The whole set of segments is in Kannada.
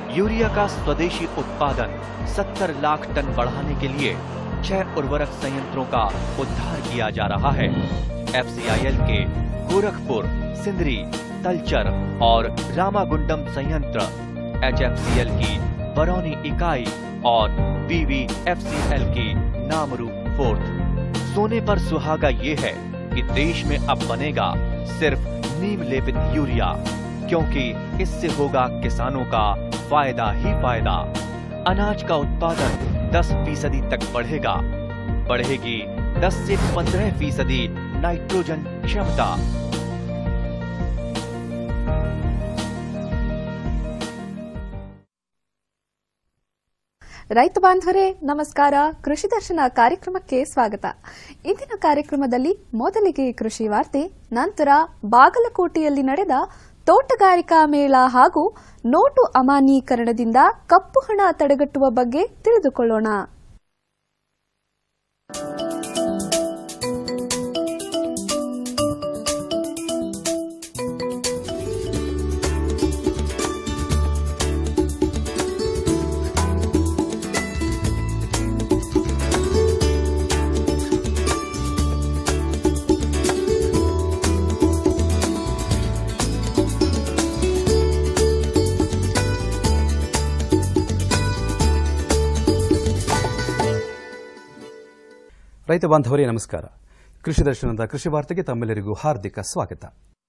यूरिया का स्वदेशी उत्पादन 70 लाख टन बढ़ाने के लिए छह उर्वरक संयंत्रों का उद्धार किया जा रहा है एफसीआईएल के गोरखपुर सिंदरी तलचर और रामागुंडम संयंत्र एचएफसीएल की बरौनी इकाई और बीवीएफसीएल की नामरू फोर्थ सोने पर सुहागा ये है कि देश में अब बनेगा सिर्फ नीम लेपित यूरिया क्योंकि इससे होगा किसानों का फायदा ही फायदा अनाज का उत्पादन 10 फीसदी तक बढ़ेगा बढ़ेगी 10 से 15 फीसदी नाइट्रोजन क्षमता ರೈತ ಬಾಂಧವರೇ ನಮಸ್ಕಾರ ಕೃಷಿ ದರ್ಶನ ಕಾರ್ಯಕ್ರಮಕ್ಕೆ ಸ್ವಾಗತ ಇಂದಿನ ಕಾರ್ಯಕ್ರಮದಲ್ಲಿ ಮೊದಲಿಗೆ ಕೃಷಿ ವಾರ್ತೆ ನಂತರ ಬಾಗಲಕೋಟೆಯಲ್ಲಿ ನಡೆದ ತೋಟಗಾರಿಕಾ ಮೇಳ ಹಾಗೂ ನೋಟು ಅಮಾನ್ಯೀಕರಣದಿಂದ ಕಪ್ಪು ಹಣ ತಡೆಗಟ್ಟುವ ಬಗ್ಗೆ ತಿಳಿದುಕೊಳ್ಳೋಣ ರೈತ ಬಾಂಧವರೇ ನಮಸ್ಕಾರ ಕೃಷಿ ದರ್ಶನದ ಕೃಷಿ ವಾರ್ತೆಗೆ ತಮ್ಮೆಲ್ಲರಿಗೂ ಹಾರ್ದಿಕ ಸ್ವಾಗತ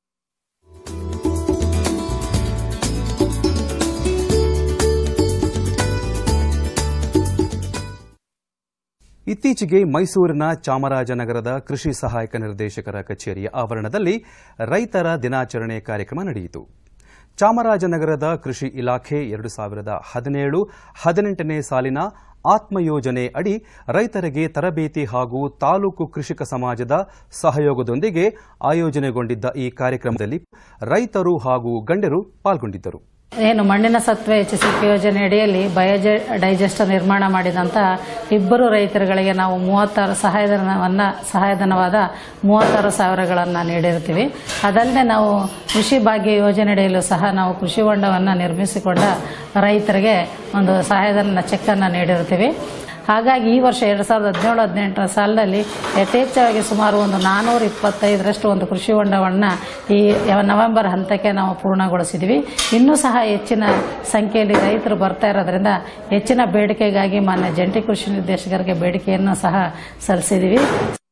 ಇತ್ತೀಚೆಗೆ ಮೈಸೂರಿನ ಚಾಮರಾಜನಗರದ ಕೃಷಿ ಸಹಾಯಕ ನಿರ್ದೇಶಕರ ಕಚೇರಿಯ ಆವರಣದಲ್ಲಿ ರೈತರ ದಿನಾಚರಣೆ ಕಾರ್ಯಕ್ರಮ ನಡೆಯಿತು ಚಾಮರಾಜನಗರದ ಕೃಷಿ ಇಲಾಖೆ ಎರಡು ಸಾವಿರದ ಹದಿನೇಳು ಹದಿನೆಂಟನೇ ಸಾಲಿನ ಆತ್ಮ ಯೋಜನೆ ಅಡಿ ರೈತರಿಗೆ ತರಬೇತಿ ಹಾಗೂ ತಾಲೂಕು ಕೃಷಿಕ ಸಮಾಜದ ಸಹಯೋಗದೊಂದಿಗೆ ಆಯೋಜನೆಗೊಂಡಿದ್ದ ಈ ಕಾರ್ಯಕ್ರಮದಲ್ಲಿ ರೈತರು ಹಾಗೂ ಗಣ್ಯರು ಪಾಲ್ಗೊಂಡಿದ್ದರು ಏನು ಮಣ್ಣಿನ ಸತ್ವ ಹೆಚ್ಚಿಸುವಿಕೆ ಯೋಜನೆ ಅಡಿಯಲ್ಲಿ ಬಯೋಜ ಡೈಜೆಸ್ಟರ್ ನಿರ್ಮಾಣ ಮಾಡಿದಂಥ ಇಬ್ಬರು ರೈತರುಗಳಿಗೆ ನಾವು ಮೂವತ್ತಾರು ಸಹಾಯಧನವನ್ನ ಸಹಾಯಧನವಾದ ಮೂವತ್ತಾರು ಸಾವಿರಗಳನ್ನು ನೀಡಿರ್ತೀವಿ ಅದಲ್ಲದೆ ನಾವು ಕೃಷಿ ಭಾಗ್ಯ ಯೋಜನೆ ಅಡಿಯಲ್ಲೂ ಸಹ ನಾವು ಕೃಷಿ ಹೊಂಡವನ್ನು ನಿರ್ಮಿಸಿಕೊಂಡ ರೈತರಿಗೆ ಒಂದು ಸಹಾಯಧನ ಚೆಕ್ಕನ್ನು ನೀಡಿರ್ತೀವಿ ಹಾಗಾಗಿ ಈ ವರ್ಷ ಎರಡು ಸಾವಿರದ ಹದಿನೇಳು ಹದಿನೆಂಟರ ಸಾಲಿನಲ್ಲಿ ಯಥೇಚ್ಛವಾಗಿ ಸುಮಾರು ಒಂದು ನಾನ್ನೂರ ಇಪ್ಪತ್ತೈದರಷ್ಟು ಒಂದು ಕೃಷಿ ಹೊಂಡವನ್ನು ಈ ನವೆಂಬರ್ ಹಂತಕ್ಕೆ ನಾವು ಪೂರ್ಣಗೊಳಿಸಿದ್ವಿ ಇನ್ನೂ ಸಹ ಹೆಚ್ಚಿನ ಸಂಖ್ಯೆಯಲ್ಲಿ ರೈತರು ಬರ್ತಾ ಇರೋದ್ರಿಂದ ಹೆಚ್ಚಿನ ಬೇಡಿಕೆಗಾಗಿ ಮಾನ್ಯ ಜಂಟಿ ಕೃಷಿ ನಿರ್ದೇಶಕರಿಗೆ ಬೇಡಿಕೆಯನ್ನು ಸಹ ಸಲ್ಲಿಸಿದ್ವಿ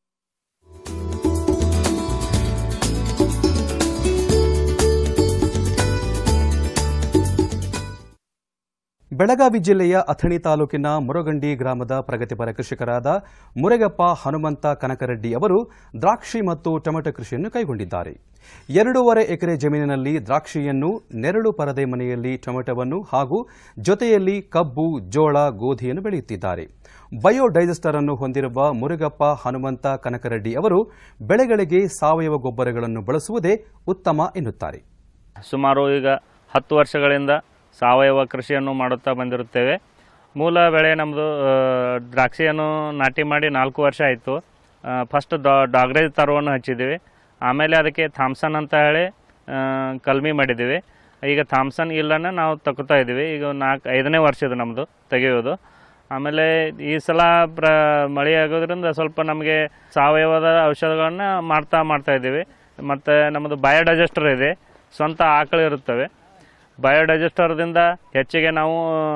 ಬೆಳಗಾವಿ ಜಿಲ್ಲೆಯ ಅಥಣಿ ತಾಲೂಕಿನ ಮುರಗಂಡಿ ಗ್ರಾಮದ ಪ್ರಗತಿಪರ ಕೃಷಿಕರಾದ ಮುರಗಪ್ಪ ಹನುಮಂತ ಕನಕರೆಡ್ಡಿ ಅವರು ದ್ರಾಕ್ಷಿ ಮತ್ತು ಟೊಮೆಟೊ ಕೃಷಿಯನ್ನು ಕೈಗೊಂಡಿದ್ದಾರೆ ಎರಡೂವರೆ ಎಕರೆ ಜಮೀನಿನಲ್ಲಿ ದ್ರಾಕ್ಷಿಯನ್ನು ನೆರಳು ಪರದೆ ಮನೆಯಲ್ಲಿ ಟೊಮೆಟೊವನ್ನು ಹಾಗೂ ಜೊತೆಯಲ್ಲಿ ಕಬ್ಬು ಜೋಳ ಗೋಧಿಯನ್ನು ಬೆಳೆಯುತ್ತಿದ್ದಾರೆ ಬಯೋ ಡೈಜೆಸ್ಟರ್ ಅನ್ನು ಹೊಂದಿರುವ ಮುರುಗಪ್ಪ ಹನುಮಂತ ಕನಕರೆಡ್ಡಿ ಅವರು ಬೆಳೆಗಳಿಗೆ ಸಾವಯವ ಗೊಬ್ಬರಗಳನ್ನು ಬಳಸುವುದೇ ಉತ್ತಮ ಎನ್ನುತ್ತಾರೆ ಸುಮಾರು ಈಗ ಹತ್ತು ವರ್ಷಗಳಿಂದ ಸಾವಯವ ಕೃಷಿಯನ್ನು ಮಾಡುತ್ತಾ ಬಂದಿರುತ್ತೇವೆ ಮೂಲ ಬೆಳೆ ನಮ್ಮದು ದ್ರಾಕ್ಷಿಯನ್ನು ನಾಟಿ ಮಾಡಿ ನಾಲ್ಕು ವರ್ಷ ಆಯಿತು ಫಸ್ಟ್ ಡಾಗ್ರೇಜ್ ತರವನ್ನು ಹಚ್ಚಿದ್ದೀವಿ ಆಮೇಲೆ ಅದಕ್ಕೆ ಥಾಮ್ಸನ್ ಅಂತ ಹೇಳಿ ಆ, ಕಲ್ಮಿ ಮಾಡಿದ್ದೀವಿ ಈಗ ಥಾಮ್ಸನ್ ಇಲ್ಲನ ನಾವು ತಗೋತಾ ಇದ್ದೀವಿ ಈಗ ನಾಲ್ಕು ಐದನೇ ವರ್ಷ ಇದು ನಮ್ಮದು ತೆಗೆಯೋದು ಆಮೇಲೆ ಈ ಸಲ ಪ್ರ ಮಳೆ ಆಗೋದ್ರಿಂದ ಸ್ವಲ್ಪ ನಮಗೆ ಸಾವಯವದ ಔಷಧಗಳನ್ನ ಮಾಡ್ತಾ ಮಾಡ್ತಾ ಇದ್ದೀವಿ ಮತ್ತು ನಮ್ಮದು ಬಯೋಡೈಜೆಸ್ಟರ್ ಇದೆ ಸ್ವಂತ ಆಕಳು ಇರುತ್ತವೆ ಬಯೋಡೈಜೆಸ್ಟರ್ದಿಂದ ಹೆಚ್ಚಿಗೆ ನಾವು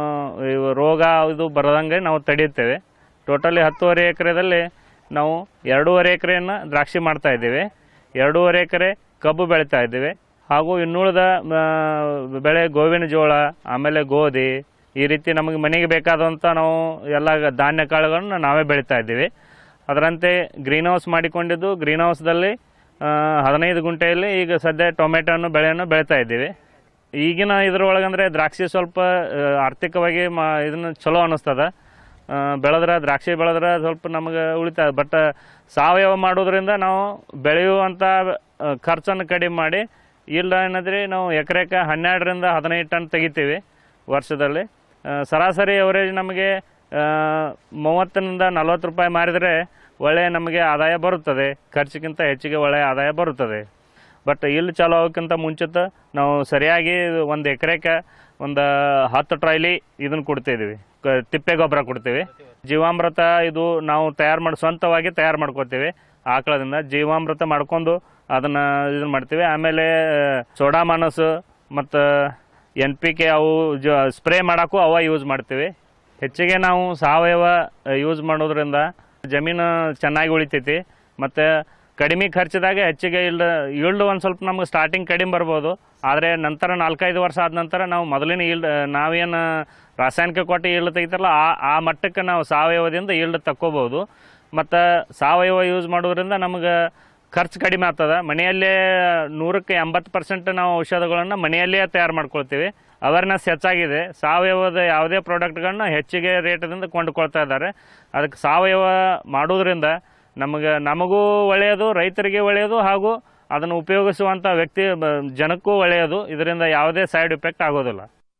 ಇವು ರೋಗ ಇದು ಬರದಂಗೆ ನಾವು ತಡೆಯುತ್ತೇವೆ ಟೋಟಲಿ ಹತ್ತುವರೆ ಎಕರೆದಲ್ಲಿ ನಾವು ಎರಡೂವರೆ ಎಕರೆಯನ್ನು ದ್ರಾಕ್ಷಿ ಮಾಡ್ತಾ ಇದ್ದೀವಿ ಎರಡೂವರೆ ಎಕರೆ ಕಬ್ಬು ಬೆಳೀತಾ ಇದ್ದೀವಿ ಹಾಗೂ ಇನ್ನುಳಿದ ಆ, ಬೆಳೆ ಗೋವಿನ ಜೋಳ ಆಮೇಲೆ ಗೋಧಿ ಈ ರೀತಿ ನಮಗೆ ಮನೆಗೆ ಬೇಕಾದಂಥ ನಾವು ಎಲ್ಲ ಧಾನ್ಯ ಕಾಳುಗಳನ್ನು ನಾವೇ ಬೆಳೀತಾ ಇದ್ದೀವಿ ಅದರಂತೆ ಗ್ರೀನ್ ಹೌಸ್ ಮಾಡಿಕೊಂಡಿದ್ದು ಗ್ರೀನ್ ಹೌಸ್ದಲ್ಲಿ ಆ, ಹದಿನೈದು ಗುಂಟೆಯಲ್ಲಿ ಈಗ ಸದ್ಯ ಟೊಮೆಟೊನ್ನು ಬೆಳೆಯನ್ನು ಬೆಳೀತಾ ಇದ್ದೀವಿ ಈಗಿನ ಇದ್ರೊಳಗಂದ್ರೆ ದ್ರಾಕ್ಷಿ ಸ್ವಲ್ಪ ಆ, ಆರ್ಥಿಕವಾಗಿ ಮಾ ಇದನ್ನು ಚಲೋ ಅನ್ನಿಸ್ತದ ಆ, ಬೆಳೆದ್ರೆ ದ್ರಾಕ್ಷಿ ಬೆಳೆದ್ರೆ ಸ್ವಲ್ಪ ನಮಗೆ ಉಳಿತಾಯ ಬಟ್ ಸಾವಯವ ಮಾಡೋದ್ರಿಂದ ನಾವು ಬೆಳೆಯುವಂಥ ಆ, ಖರ್ಚನ್ನು ಕಡಿಮೆ ಮಾಡಿ ಇಲ್ಲ ಏನಂದ್ರೆ ನಾವು ಎಕರೆಕ್ಕೆ ಹನ್ನೆರಡರಿಂದ ಹದಿನೈದು ಟನ್ ತೆಗಿತೀವಿ ವರ್ಷದಲ್ಲಿ ಆ, ಸರಾಸರಿ ಅವರೇಜ್ ನಮಗೆ ಆ, ಮೂವತ್ತರಿಂದ ನಲ್ವತ್ತು ರೂಪಾಯಿ ಮಾರಿದರೆ ಒಳ್ಳೆಯ ನಮಗೆ ಆದಾಯ ಬರುತ್ತದೆ ಖರ್ಚಿಗಿಂತ ಹೆಚ್ಚಿಗೆ ಒಳ್ಳೆಯ ಆದಾಯ ಬರುತ್ತದೆ ಬಟ್ ಇಲ್ಲಿ ಚಾಲೂ ಆಗೋಕ್ಕಿಂತ ಮುಂಚಿತ ನಾವು ಸರಿಯಾಗಿ ಒಂದು ಎಕರೆಗೆ ಒಂದು ಹತ್ತು ಟ್ರಾಯ್ಲಿ ಇದನ್ನು ಕೊಡ್ತಿದ್ದೀವಿ ಕ- ತಿಪ್ಪೆ ಗೊಬ್ಬರ ಕೊಡ್ತೀವಿ ಜೀವಾಮೃತ ಇದು ನಾವು ತಯಾರು ಮಾಡಿ ಸ್ವಂತವಾಗಿ ತಯಾರು ಮಾಡ್ಕೋತೀವಿ ಆಕಳದಿಂದ ಜೀವಾಮೃತ ಮಾಡ್ಕೊಂಡು ಅದನ್ನು ಇದನ್ನು ಮಾಡ್ತೀವಿ ಆಮೇಲೆ ಸೋಡಾ ಮಾನಸ್ ಮತ್ತು ಎನ್ ಪಿ ಕೆ ಅವು ಜ ಸ್ಪ್ರೇ ಮಾಡೋಕ್ಕೂ ಅವ ಯೂಸ್ ಮಾಡ್ತೀವಿ ಹೆಚ್ಚಿಗೆ ನಾವು ಸಾವಯವ ಯೂಸ್ ಮಾಡೋದ್ರಿಂದ ಜಮೀನು ಚೆನ್ನಾಗಿ ಉಳಿತೈತಿ ಮತ್ತು ಕಡಿಮೆ ಖರ್ಚದಾಗ ಹೆಚ್ಚಿಗೆ ಇಲ್ಡ್ ಈಲ್ಡ್ ಒಂದು ಸ್ವಲ್ಪ ನಮ್ಗೆ ಸ್ಟಾರ್ಟಿಂಗ್ ಕಡಿಮೆ ಬರ್ಬೋದು ಆದರೆ ನಂತರ ನಾಲ್ಕೈದು ವರ್ಷ ಆದ ನಂತರ ನಾವು ಮೊದಲಿನ ಈಲ್ಡ್ ನಾವೇನು ರಾಸಾಯನಿಕ ಕೊಟ್ಟು ಈಲ್ಡ್ ತೆಗಿತಾರಲ್ಲ ಆ ಆ ಮಟ್ಟಕ್ಕೆ ನಾವು ಸಾವಯವದಿಂದ ಈಲ್ಡ್ ತಕ್ಕೋಬೋದು ಮತ್ತು ಸಾವಯವ ಯೂಸ್ ಮಾಡೋದ್ರಿಂದ ನಮ್ಗೆ ಖರ್ಚು ಕಡಿಮೆ ಆಗ್ತದೆ ಮನೆಯಲ್ಲೇ ನೂರಕ್ಕೆ ಎಂಬತ್ತು ಪರ್ಸೆಂಟ್ ನಾವು ಔಷಧಗಳನ್ನು ಮನೆಯಲ್ಲೇ ತಯಾರು ಮಾಡ್ಕೊಳ್ತೀವಿ ಅವೇರ್ನೆಸ್ ಹೆಚ್ಚಾಗಿದೆ ಸಾವಯವದ ಯಾವುದೇ ಪ್ರಾಡಕ್ಟ್ಗಳನ್ನ ಹೆಚ್ಚಿಗೆ ರೇಟದಿಂದ ಕೊಂಡುಕೊಳ್ತಾ ಇದ್ದಾರೆ ಅದಕ್ಕೆ ಸಾವಯವ ಮಾಡೋದ್ರಿಂದ ನಮಗೆ ನಮಗೂ ಒಳ್ಳೆಯದು ರೈತರಿಗೆ ಒಳ್ಳೆಯದು ಹಾಗೂ ಅದನ್ನು ಉಪಯೋಗಿಸುವಂಥ ವ್ಯಕ್ತಿ ಬ- ಜನಕ್ಕೂ ಒಳ್ಳೆಯದು ಇದರಿಂದ ಯಾವುದೇ ಸೈಡ್ ಎಫೆಕ್ಟ್ ಆಗೋದಿಲ್ಲ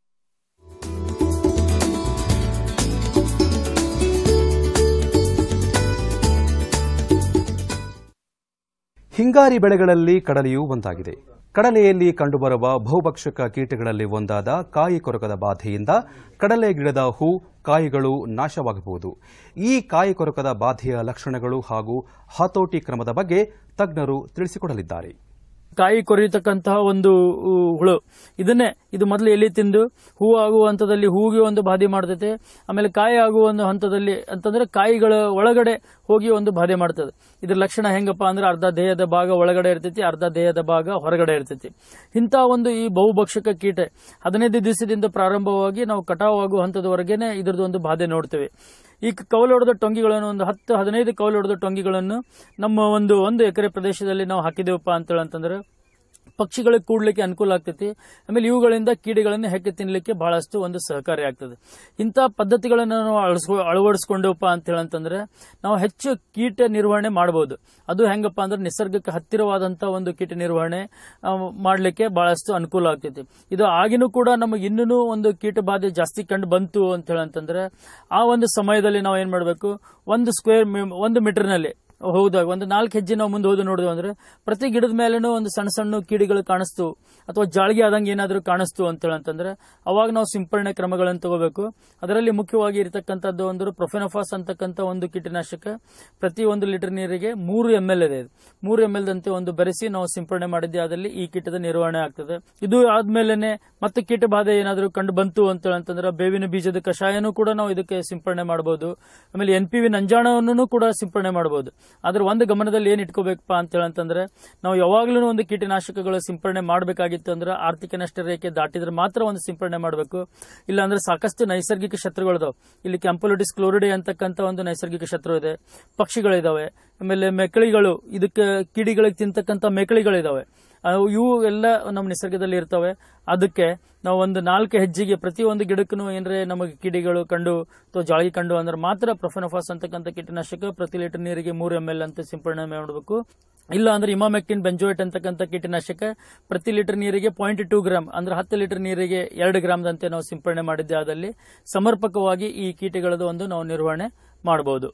ಹಿಂಗಾರಿ ಬೆಳೆಗಳಲ್ಲಿ ಕಡಲೆಯೂ ಒಂದಾಗಿದೆ ಕಡಲೆಯಲ್ಲಿ ಕಂಡುಬರುವ ಬಹುಭಕ್ಷಕ ಕೀಟಗಳಲ್ಲಿ ಒಂದಾದ ಕಾಯಿ ಕೊರಕದ ಬಾಧೆಯಿಂದ ಕಡಲೆ ಗಿಡದ ಹೂ ಕಾಯಿಗಳು ನಾಶವಾಗಬಹುದು ಈ ಕಾಯಿ ಕೊರಕದ ಬಾಧೆಯ ಲಕ್ಷಣಗಳು ಹಾಗೂ ಹತೋಟಿ ಕ್ರಮದ ಬಗ್ಗೆ ತಜ್ಞರು ತಿಳಿಸಿಕೊಡಲಿದ್ದಾರೆ ಕಾಯಿ ಕೊರೆಯತಕ್ಕಂತಹ ಒಂದು ಉ, ಹುಳು ಇದನ್ನೇ ಇದು ಮೊದಲು ಎಲೆ ತಿಂದು ಹೂ ಆಗುವ ಹಂತದಲ್ಲಿ ಹೂವಿಗೆ ಒಂದು ಬಾಧೆ ಮಾಡ್ತೈತೆ ಆಮೇಲೆ ಕಾಯಿ ಆಗುವ ಒಂದು ಹಂತದಲ್ಲಿ ಅಂತಂದ್ರೆ ಕಾಯಿಗಳ ಒಳಗಡೆ ಹೋಗಿ ಒಂದು ಬಾಧೆ ಮಾಡ್ತದೆ ಇದ್ರ ಲಕ್ಷಣ ಹೆಂಗಪ್ಪ ಅಂದ್ರೆ ಅರ್ಧ ದೇಹದ ಭಾಗ ಒಳಗಡೆ ಇರ್ತೈತಿ ಅರ್ಧ ದೇಹದ ಭಾಗ ಹೊರಗಡೆ ಇರ್ತೈತಿ ಇಂಥ ಒಂದು ಈ ಬಹುಭಕ್ಷಕ ಕೀಟ ಹದಿನೈದು ದಿವಸದಿಂದ ಪ್ರಾರಂಭವಾಗಿ ನಾವು ಕಟಾವು ಆಗುವ ಹಂತದವರೆಗೇನೆ ಇದ್ರದ್ದು ಒಂದು ಬಾಧೆ ನೋಡ್ತೇವೆ ಈ ಕೌಲೊಡೆದ ಟೊಂಗಿಗಳನ್ನು ಒಂದು ಹತ್ತು ಹದಿನೈದು ಕೌಲೊಡೆದ ಟೊಂಗಿಗಳನ್ನು ನಮ್ಮ ಒಂದು ಒಂದು ಎಕರೆ ಪ್ರದೇಶದಲ್ಲಿ ನಾವು ಹಾಕಿದೇವಪ್ಪ ಅಂತೇಳಿ ಅಂತಂದ್ರೆ ಪಕ್ಷಿಗಳಿಗೆ ಕೂಡ್ಲಿಕ್ಕೆ ಅನುಕೂಲ ಆಗ್ತೈತಿ ಆಮೇಲೆ ಇವುಗಳಿಂದ ಕೀಡೆಗಳನ್ನು ಹೆಕ್ಕೆ ತಿನ್ಲಿಕ್ಕೆ ಬಹಳಷ್ಟು ಒಂದು ಸಹಕಾರಿ ಆಗ್ತದೆ ಇಂಥ ಪದ್ಧತಿಗಳನ್ನು ನಾವು ಅಳಸ್ಕೊ ಅಳವಡಿಸ್ಕೊಂಡವಪ್ಪ ಅಂತ ಹೇಳಂತಂದ್ರೆ ನಾವು ಹೆಚ್ಚು ಕೀಟ ನಿರ್ವಹಣೆ ಮಾಡಬಹುದು ಅದು ಹೆಂಗಪ್ಪ ಅಂದ್ರೆ ನಿಸರ್ಗಕ್ಕೆ ಹತ್ತಿರವಾದಂತ ಒಂದು ಕೀಟ ನಿರ್ವಹಣೆ ಆ, ಮಾಡ್ಲಿಕ್ಕೆ ಬಹಳಷ್ಟು ಅನುಕೂಲ ಆಗ್ತೈತಿ ಇದು ಆಗಿನೂ ಕೂಡ ನಮಗೆ ಇನ್ನೂ ಒಂದು ಕೀಟ ಬಾಧೆ ಜಾಸ್ತಿ ಕಂಡು ಬಂತು ಅಂತ ಹೇಳಂತಂದ್ರೆ ಆ ಒಂದು ಸಮಯದಲ್ಲಿ ನಾವು ಏನ್ ಮಾಡಬೇಕು ಒಂದು ಸ್ಕ್ವೇರ್ ಒಂದು ಮೀಟರ್ನಲ್ಲಿ ಹೋದಾಗ ಒಂದು ನಾಲ್ಕು ಹೆಜ್ಜೆ ನಾವು ಮುಂದೆ ಹೋದು ನೋಡಿದ್ವಿ ಅಂದ್ರೆ ಪ್ರತಿ ಗಿಡದ ಮೇಲೇನೂ ಒಂದು ಸಣ್ಣ ಸಣ್ಣ ಕೀಡಿಗಳು ಕಾಣಿಸ್ತು ಅಥವಾ ಜಾಳಿಗೆ ಆದಂಗೆ ಏನಾದರೂ ಕಾಣಿಸ್ತು ಅಂತ ಹೇಳಂತಂದ್ರೆ ಅವಾಗ ನಾವು ಸಿಂಪರಣೆ ಕ್ರಮಗಳನ್ನು ತಗೋಬೇಕು ಅದರಲ್ಲಿ ಮುಖ್ಯವಾಗಿ ಇರತಕ್ಕಂಥದ್ದು ಒಂದು ಪ್ರೊಫೆನೋಫಾಸ್ ಅಂತಕ್ಕಂಥ ಒಂದು ಕೀಟನಾಶಕ ಪ್ರತಿ ಒಂದು ಲೀಟರ್ ನೀರಿಗೆ ಮೂರು ಎಂ ಎಲ್ ಇದೆ ಇದು. ಮೂರು ಎಂ ಎಲ್ ದಂತೆ ಒಂದು ಬೆರೆಸಿ ನಾವು ಸಿಂಪರಣೆ ಮಾಡಿದ್ದೆ ಆದಲ್ಲಿ ಈ ಕೀಟದ ನಿರ್ವಹಣೆ ಆಗ್ತದೆ ಇದು ಆದ್ಮೇಲೆನೆ ಮತ್ತೆ ಕೀಟ ಬಾಧೆ ಏನಾದರೂ ಕಂಡು ಬಂತು ಅಂತ ಹೇಳಂತಂದ್ರೆ ಬೇವಿನ ಬೀಜದ ಕಷಾಯನೂ ಕೂಡ ನಾವು ಇದಕ್ಕೆ ಸಿಂಪರಣೆ ಮಾಡಬಹುದು ಆಮೇಲೆ ಎನ್ ಪಿ ವಿ ನಂಜಾಣವನ್ನು ಕೂಡ ಸಿಂಪರಣೆ ಮಾಡಬಹುದು ಆದ್ರೆ ಒಂದು ಗಮನದಲ್ಲಿ ಏನ್ ಇಟ್ಕೋಬೇಕಪ್ಪ ಅಂತ ಹೇಳಂತಂದ್ರೆ ನಾವು ಯಾವಾಗ್ಲೂ ಒಂದು ಕೀಟನಾಶಕಗಳ ಸಿಂಪರಣೆ ಮಾಡಬೇಕಾಗಿತ್ತು ಅಂದ್ರೆ ಆರ್ಥಿಕ ನಷ್ಟ ರೇಖೆ ದಾಟಿದ್ರೆ ಮಾತ್ರ ಒಂದು ಸಿಂಪರಣೆ ಮಾಡಬೇಕು ಇಲ್ಲ ಅಂದ್ರೆ ಸಾಕಷ್ಟು ನೈಸರ್ಗಿಕ ಶತ್ರುಗಳಿದಾವೆ ಇಲ್ಲಿ ಕ್ಯಾಂಪೋಲಿಟಿಸ್ ಕ್ಲೋರಿಡೆ ಅಂತಕ್ಕಂಥ ಒಂದು ನೈಸರ್ಗಿಕ ಶತ್ರು ಇದೆ ಪಕ್ಷಿಗಳಿದಾವೆ ಆಮೇಲೆ ಮೆಕಳಿಗಳು ಇದಕ್ಕೆ ಕಿಡಿಗಳಿಗೆ ತಿಂತಕ್ಕಂಥ ಮೆಕಳಿಗಳಿದಾವೆ ಅವು ಇವು ಎಲ್ಲ ನಮ್ಮ ನಿಸರ್ಗದಲ್ಲಿ ಇರ್ತವೆ ಅದಕ್ಕೆ ನಾವು ಒಂದು ನಾಲ್ಕು ಹೆಜ್ಜೆಗೆ ಪ್ರತಿಯೊಂದು ಗಿಡಕ್ಕೂ ಏನರೆ ನಮಗೆ ಕಿಡಿಗಳು ಕಂಡು ಅಥವಾ ಜಾಳಿ ಕಂಡು ಅಂದ್ರೆ ಮಾತ್ರ ಪ್ರೊಫೆನೋಫಾಸ್ ಅಂತಕ್ಕಂಥ ಕೀಟನಾಶಕ ಪ್ರತಿ ಲೀಟರ್ ನೀರಿಗೆ ಮೂರು ಎಂ ಎಲ್ ಅಂತ ಸಿಂಪಡಣೆ ಮಾಡಬೇಕು ಇಲ್ಲ ಅಂದ್ರೆ ಇಮಾಮೆಕ್ಟಿನ್ ಬೆಂಜೋಯಿಟ್ ಅಂತಕ್ಕಂಥ ಕೀಟನಾಶಕ ಪ್ರತಿ ಲೀಟರ್ ನೀರಿಗೆ ಪಾಯಿಂಟ್ ಟೂ ಗ್ರಾಮ್ ಅಂದ್ರೆ ಹತ್ತು ಲೀಟರ್ ನೀರಿಗೆ ಎರಡು ಗ್ರಾಮ್ದಂತೆ ನಾವು ಸಿಂಪಡಣೆ ಮಾಡಿದ್ದೆ ಆದಲ್ಲಿ ಸಮರ್ಪಕವಾಗಿ ಈ ಕೀಟಗಳದ್ದು ಒಂದು ನಾವು ನಿರ್ವಹಣೆ ಮಾಡಬಹುದು